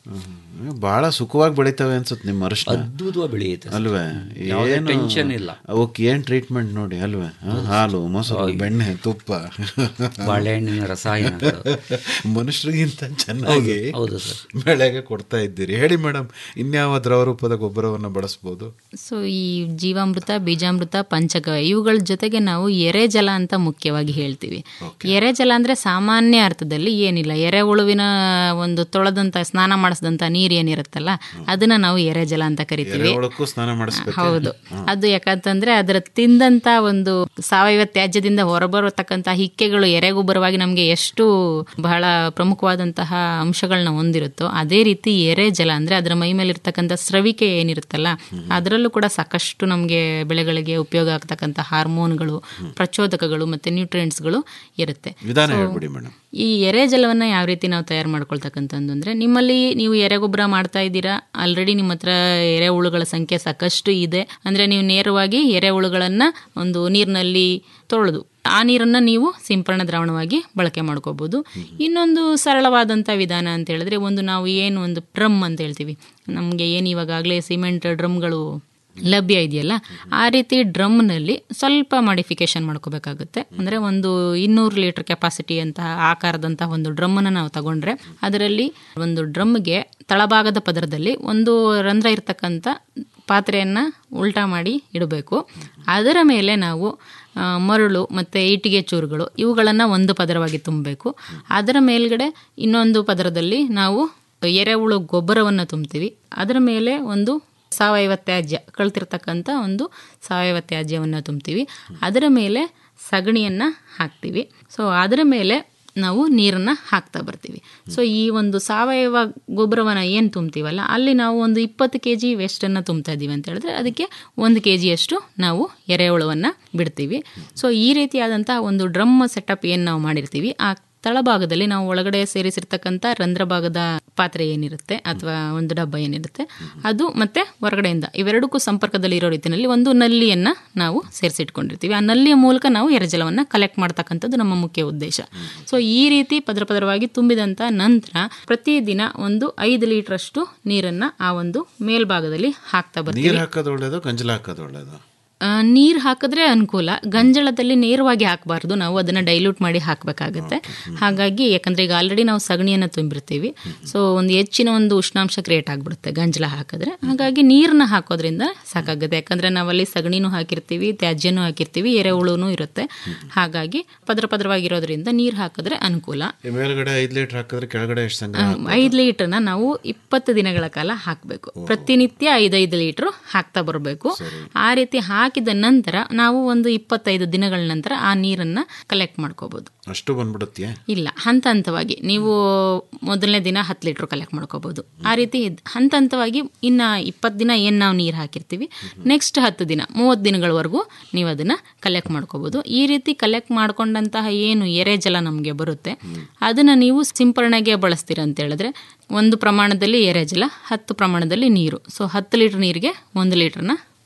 ಬಹಳ ಸುಖವಾಗಿ ಬೆಳಿತವೆ ಅನ್ಸುತ್ತೆ ನಿಮ್ಮ ಅರಿಶಿನ ಅದ್ಭುತವಾಗಿ ಬೆಳೆಯುತ್ತೆ ಸರ್. ಅಲ್ವೇ ಯಾವುದೇ ಏನು ಟೆನ್ಷನ್ ಇಲ್ಲ ಅವಕ್ಕೆ ಏನು ಟ್ರೀಟ್ಮೆಂಟ್ ನೋಡಿ ಅಲ್ವೇ ಹ? ಹಾಲು ಮೊಸರು ಬೆಣ್ಣೆ ತುಪ್ಪ ಬಾಳೆಹಣ್ಣಿನ ರಸಾಯನಗಳು. ಮನುಷ್ಯರಿಗಿಂತ ಚೆನ್ನಾಗಿ ಹೌದು, ಹೌದು ಸರ್. ಬೆಳೆಗೆ ಕೊಡ್ತಾ ಇದ್ದೀರಿ ಹೇಳಿ ಮೇಡಮ್ ಇನ್ಯಾವ ದ್ರವ ರೂಪದ ಗೊಬ್ಬರವನ್ನು ಬಳಸ್ಬೋದು ಸೊ ಈ ಜೀವಾಮೃತ ಬೀಜಾಮೃತ ಪಂಚಗವ್ಯ ಇವುಗಳ ಜೊತೆಗೆ ನಾವು ಎರೆಜಲ ಅಂತ ಮುಖ್ಯವಾಗಿ ಹೇಳ್ತೀವಿ ಎರೆಜಲ ಅಂದ್ರೆ ಸಾಮಾನ್ಯ ಅರ್ಥದಲ್ಲಿ ಏನಿಲ್ಲ ಎರೆಹುಳುವಿನ ಒಂದು ತೊಳೆದಂತ ಸ್ನಾನ ಮಾಡಿಸಿದಂತ ನೀರು ಏನಿರುತ್ತಲ್ಲ ಅದನ್ನ ನಾವು ಎರೆಜಲ ಅಂತ ಕರಿತೀವಿ ಎರೆಹುಳಕ್ಕೂ ಸ್ನಾನ ಮಾಡಿಸ್ಬೇಕು ಹೌದು ಅದು ಯಾಕಂತಂದ್ರೆ ಅದರ ತಿಂದಂತ ಒಂದು ಸಾವಯವ ತ್ಯಾಜ್ಯದಿಂದ ಹೊರಬರತಕ್ಕಂತ ಹಿಕ್ಕೆಗಳು ಎರೆಗೊಬ್ಬರವಾಗಿ ನಮಗೆ ಎಷ್ಟು ಬಹಳ ಪ್ರಮುಖವಾದಂತಹ ಅಂಶಗಳನ್ನ ಹೊಂದಿರುತ್ತೋ ಅದೇ ರೀತಿ ಎರೆ ಜಲ ಅಂದ್ರೆ ಅದರ ಮೈ ಮೇಲೆ ಇರ್ತಕ್ಕಂಥ ಸ್ರವಿಕೆ ಏನಿರುತ್ತಲ್ಲ ಅದರಲ್ಲೂ ಕೂಡ ಸಾಕಷ್ಟು ನಮಗೆ ಬೆಳೆಗಳಿಗೆ ಉಪಯೋಗ ಆಗ್ತಕ್ಕಂಥ ಹಾರ್ಮೋನ್ಗಳು ಪ್ರಚೋದಕಗಳು ಮತ್ತೆ ನ್ಯೂಟ್ರಿಯೆಂಟ್ಸ್ಗಳು ಇರುತ್ತೆ ವಿಧಾನ So, ಹೇಳ್ಬಿಡಿ ಮೇಡಮ್ ಈ ಎರೆ ಜಲವನ್ನ ಯಾವ ರೀತಿ ನಾವು ತಯಾರು ಮಾಡ್ಕೊಳ್ತಕ್ಕಂಥದ್ದು ಅಂದ್ರೆ ನಿಮ್ಮಲ್ಲಿ ನೀವು ಎರೆಗೊಬ್ಬರ ಮಾಡ್ತಾ ಇದ್ದೀರಾ ಆಲ್ರೆಡಿ ನಿಮ್ಮ ಹತ್ರ ಎರೆಹುಳುಗಳ ಸಂಖ್ಯೆ ಸಾಕಷ್ಟು ಇದೆ ಅಂದ್ರೆ ನೀವು ನೇರವಾಗಿ ಎರೆಹುಳುಗಳನ್ನ ಒಂದು ನೀರಿನಲ್ಲಿ ತೊಳೆದು ಆ ನೀರನ್ನ ನೀವು ಸಿಂಪರಣ ದ್ರಾವಣವಾಗಿ ಬಳಕೆ ಮಾಡ್ಕೋಬಹುದು ಇನ್ನೊಂದು ಸರಳವಾದಂಥ ವಿಧಾನ ಅಂತ ಹೇಳಿದ್ರೆ ಒಂದು ನಾವು ಏನು ಒಂದು ಡ್ರಮ್ ಅಂತ ಹೇಳ್ತೀವಿ ನಮಗೆ ಏನು ಇವಾಗಲೇ ಸಿಮೆಂಟ್ ಡ್ರಮ್ಗಳು ಲಭ್ಯ ಇದೆಯಲ್ಲ ಆ ರೀತಿ ಡ್ರಮ್ನಲ್ಲಿ ಸ್ವಲ್ಪ ಮಾಡಿಫಿಕೇಶನ್ ಮಾಡ್ಕೋಬೇಕಾಗುತ್ತೆ ಅಂದರೆ ಒಂದು ಇನ್ನೂರು ಲೀಟರ್ ಕೆಪಾಸಿಟಿ ಅಂತ ಆಕಾರದಂತಹ ಒಂದು ಡ್ರಮ್ಮನ್ನು ನಾವು ತಗೊಂಡ್ರೆ ಅದರಲ್ಲಿ ಒಂದು ಡ್ರಮ್ಗೆ ತಳಭಾಗದ ಪದರದಲ್ಲಿ ಒಂದು ರಂಧ್ರ ಇರ್ತಕ್ಕಂಥ ಪಾತ್ರೆಯನ್ನು ಉಲ್ಟಾ ಮಾಡಿ ಇಡಬೇಕು ಅದರ ಮೇಲೆ ನಾವು ಆ, ಮರಳು ಮತ್ತು ಇಟ್ಟಿಗೆ ಚೂರುಗಳು ಇವುಗಳನ್ನು ಒಂದು ಪದರವಾಗಿ ತುಂಬಬೇಕು ಅದರ ಮೇಲ್ಗಡೆ ಇನ್ನೊಂದು ಪದರದಲ್ಲಿ ನಾವು ಎರೆಹುಳು ಗೊಬ್ಬರವನ್ನು ತುಂಬ್ತೀವಿ ಅದರ ಮೇಲೆ ಒಂದು ಸಾವಯವ ತ್ಯಾಜ್ಯ ಕಳ್ತಿರ್ತಕ್ಕಂಥ ಒಂದು ಸಾವಯವ ತ್ಯಾಜ್ಯವನ್ನು ತುಂಬ್ತೀವಿ ಅದರ ಮೇಲೆ ಸಗಣಿಯನ್ನು ಹಾಕ್ತೀವಿ ಸೊ ಅದರ ಮೇಲೆ ನಾವು ನೀರನ್ನು ಹಾಕ್ತಾ ಬರ್ತೀವಿ ಸೊ ಈ ಒಂದು ಸಾವಯವ ಗೊಬ್ಬರವನ್ನು ಏನು ತುಂಬ್ತೀವಲ್ಲ ಅಲ್ಲಿ ನಾವು ಒಂದು ಇಪ್ಪತ್ತು ಕೆ ಜಿ ವೇಸ್ಟನ್ನು ತುಂಬ್ತಾ ಇದ್ದೀವಿ ಅಂತ ಹೇಳಿದ್ರೆ ಅದಕ್ಕೆ ಒಂದು ಕೆ ಜಿಯಷ್ಟು ನಾವು ಎರೆಹುಳವನ್ನು ಬಿಡ್ತೀವಿ ಸೊ ಈ ರೀತಿಯಾದಂತಹ ಒಂದು ಡ್ರಮ್ ಸೆಟಪ್ ಏನು ನಾವು ಮಾಡಿರ್ತೀವಿ ಆ ತಳಭಾಗದಲ್ಲಿ ನಾವು ಒಳಗಡೆ ಸೇರಿಸಿರ್ತಕ್ಕಂಥ ರಂಧ್ರ ಭಾಗದ ಪಾತ್ರೆ ಏನಿರುತ್ತೆ ಅಥವಾ ಒಂದು ಡಬ್ಬ ಏನಿರುತ್ತೆ ಅದು ಮತ್ತೆ ಹೊರಗಡೆಯಿಂದ ಇವೆರಡಕ್ಕೂ ಸಂಪರ್ಕದಲ್ಲಿ ಇರೋ ರೀತಿಯಲ್ಲಿ ಒಂದು ನಲ್ಲಿಯನ್ನ ನಾವು ಸೇರಿಸಿಟ್ಕೊಂಡಿರ್ತೀವಿ ಆ ನಲ್ಲಿಯ ಮೂಲಕ ನಾವು ಎರೆಜಲವನ್ನು ಕಲೆಕ್ಟ್ ಮಾಡ್ತಕ್ಕಂಥದ್ದು ನಮ್ಮ ಮುಖ್ಯ ಉದ್ದೇಶ ಸೊ ಈ ರೀತಿ ಪದರ ಪದರವಾಗಿ ತುಂಬಿದಂತ ನಂತರ ಪ್ರತಿದಿನ ಒಂದು ಐದು ಲೀಟರ್ ಅಷ್ಟು ನೀರನ್ನ ಆ ಒಂದು ಮೇಲ್ಭಾಗದಲ್ಲಿ ಹಾಕ್ತಾ ಬರ್ತೀವಿ ನೀರು ಹಾಕೋದು ಒಳ್ಳೇದು ಗಂಜಲ ಹಾಕೋದು ಒಳ್ಳೇದು ನೀರು ಹಾಕಿದ್ರೆ ಅನುಕೂಲ ಗಂಜಳದಲ್ಲಿ ನೇರವಾಗಿ ಹಾಕಬಾರ್ದು ನಾವು ಅದನ್ನು ಡೈಲ್ಯೂಟ್ ಮಾಡಿ ಹಾಕಬೇಕಾಗುತ್ತೆ ಹಾಗಾಗಿ ಯಾಕಂದರೆ ಈಗ ಆಲ್ರೆಡಿ ನಾವು ಸಗಣಿಯನ್ನು ತುಂಬಿರ್ತೀವಿ ಸೊ ಒಂದು ಹೆಚ್ಚಿನ ಒಂದು ಉಷ್ಣಾಂಶ ಕ್ರಿಯೇಟ್ ಆಗಿಬಿಡುತ್ತೆ ಗಂಜಲ ಹಾಕಿದ್ರೆ ಹಾಗಾಗಿ ನೀರನ್ನ ಹಾಕೋದ್ರಿಂದ ಸಾಕಾಗುತ್ತೆ ಯಾಕಂದರೆ ನಾವಲ್ಲಿ ಸಗಣಿನೂ ಹಾಕಿರ್ತೀವಿ ತ್ಯಾಜ್ಯನೂ ಹಾಕಿರ್ತೀವಿ ಎರೆಹುಳುನೂ ಇರುತ್ತೆ ಹಾಗಾಗಿ ಪದರ ಪದರವಾಗಿರೋದ್ರಿಂದ ನೀರು ಹಾಕಿದ್ರೆ ಅನುಕೂಲ ಈ ಮೇಲ್ಗಡೆ ಐದು ಲೀಟರ್ ಹಾಕಿದ್ರೆ ಕೆಳಗಡೆ ಎಷ್ಟು ಸಂಗ್ರಹ ಹಾಕ್ಬೋದು? ಐದು ಲೀಟರ್ನ ನಾವು ಇಪ್ಪತ್ತು ದಿನಗಳ ಕಾಲ ಹಾಕಬೇಕು ಪ್ರತಿನಿತ್ಯ ಐದೈದು ಲೀಟ್ರು ಹಾಕ್ತಾ ಬರಬೇಕು ಆ ರೀತಿ ಹಾಕಿದ ನಂತರ ನಾವು ಒಂದು ಇಪ್ಪತ್ತೈದು ದಿನಗಳ ನಂತರ ಆ ನೀರನ್ನ ಕಲೆಕ್ಟ್ ಮಾಡ್ಕೋಬಹುದು ಅಷ್ಟು ಬಂದ್ಬಿಡುತ್ತೆ ಇಲ್ಲ ಹಂತ ಹಂತವಾಗಿ ನೀವು ಮೊದಲನೇ ದಿನ ಹತ್ತು ಲೀಟ್ರ್ ಕಲೆಕ್ಟ್ ಮಾಡ್ಕೋಬಹುದು ಆ ರೀತಿ ಇದ್- ಹಂತ ಹಂತವಾಗಿ ಇನ್ನು ಇಪ್ಪತ್ತು ದಿನ ಏನು ನಾವು ನೀರು ಹಾಕಿರ್ತೀವಿ ನೆಕ್ಸ್ಟ್ ಹತ್ತು ದಿನ ಮೂವತ್ತು ದಿನಗಳವರೆಗೂ ನೀವು ಅದನ್ನು ಕಲೆಕ್ಟ್ ಮಾಡ್ಕೋಬಹುದು ಈ ರೀತಿ ಕಲೆಕ್ಟ್ ಮಾಡ್ಕೊಂಡಂತಹ ಏನು ಎರೆ ಜಲ ನಮಗೆ ಬರುತ್ತೆ ಅದನ್ನು ನೀವು ಸಿಂಪರಣೆಗೆ ಬಳಸ್ತೀರ ಅಂತ ಹೇಳಿದ್ರೆ ಒಂದು ಪ್ರಮಾಣದಲ್ಲಿ ಎರೆ ಜಲ ಹತ್ತು ಪ್ರಮಾಣದಲ್ಲಿ ನೀರು ಸೊ ಹತ್ತು ಲೀಟ್ರ್ ನೀರಿಗೆ ಒಂದು ಲೀಟ್ರನ್ನ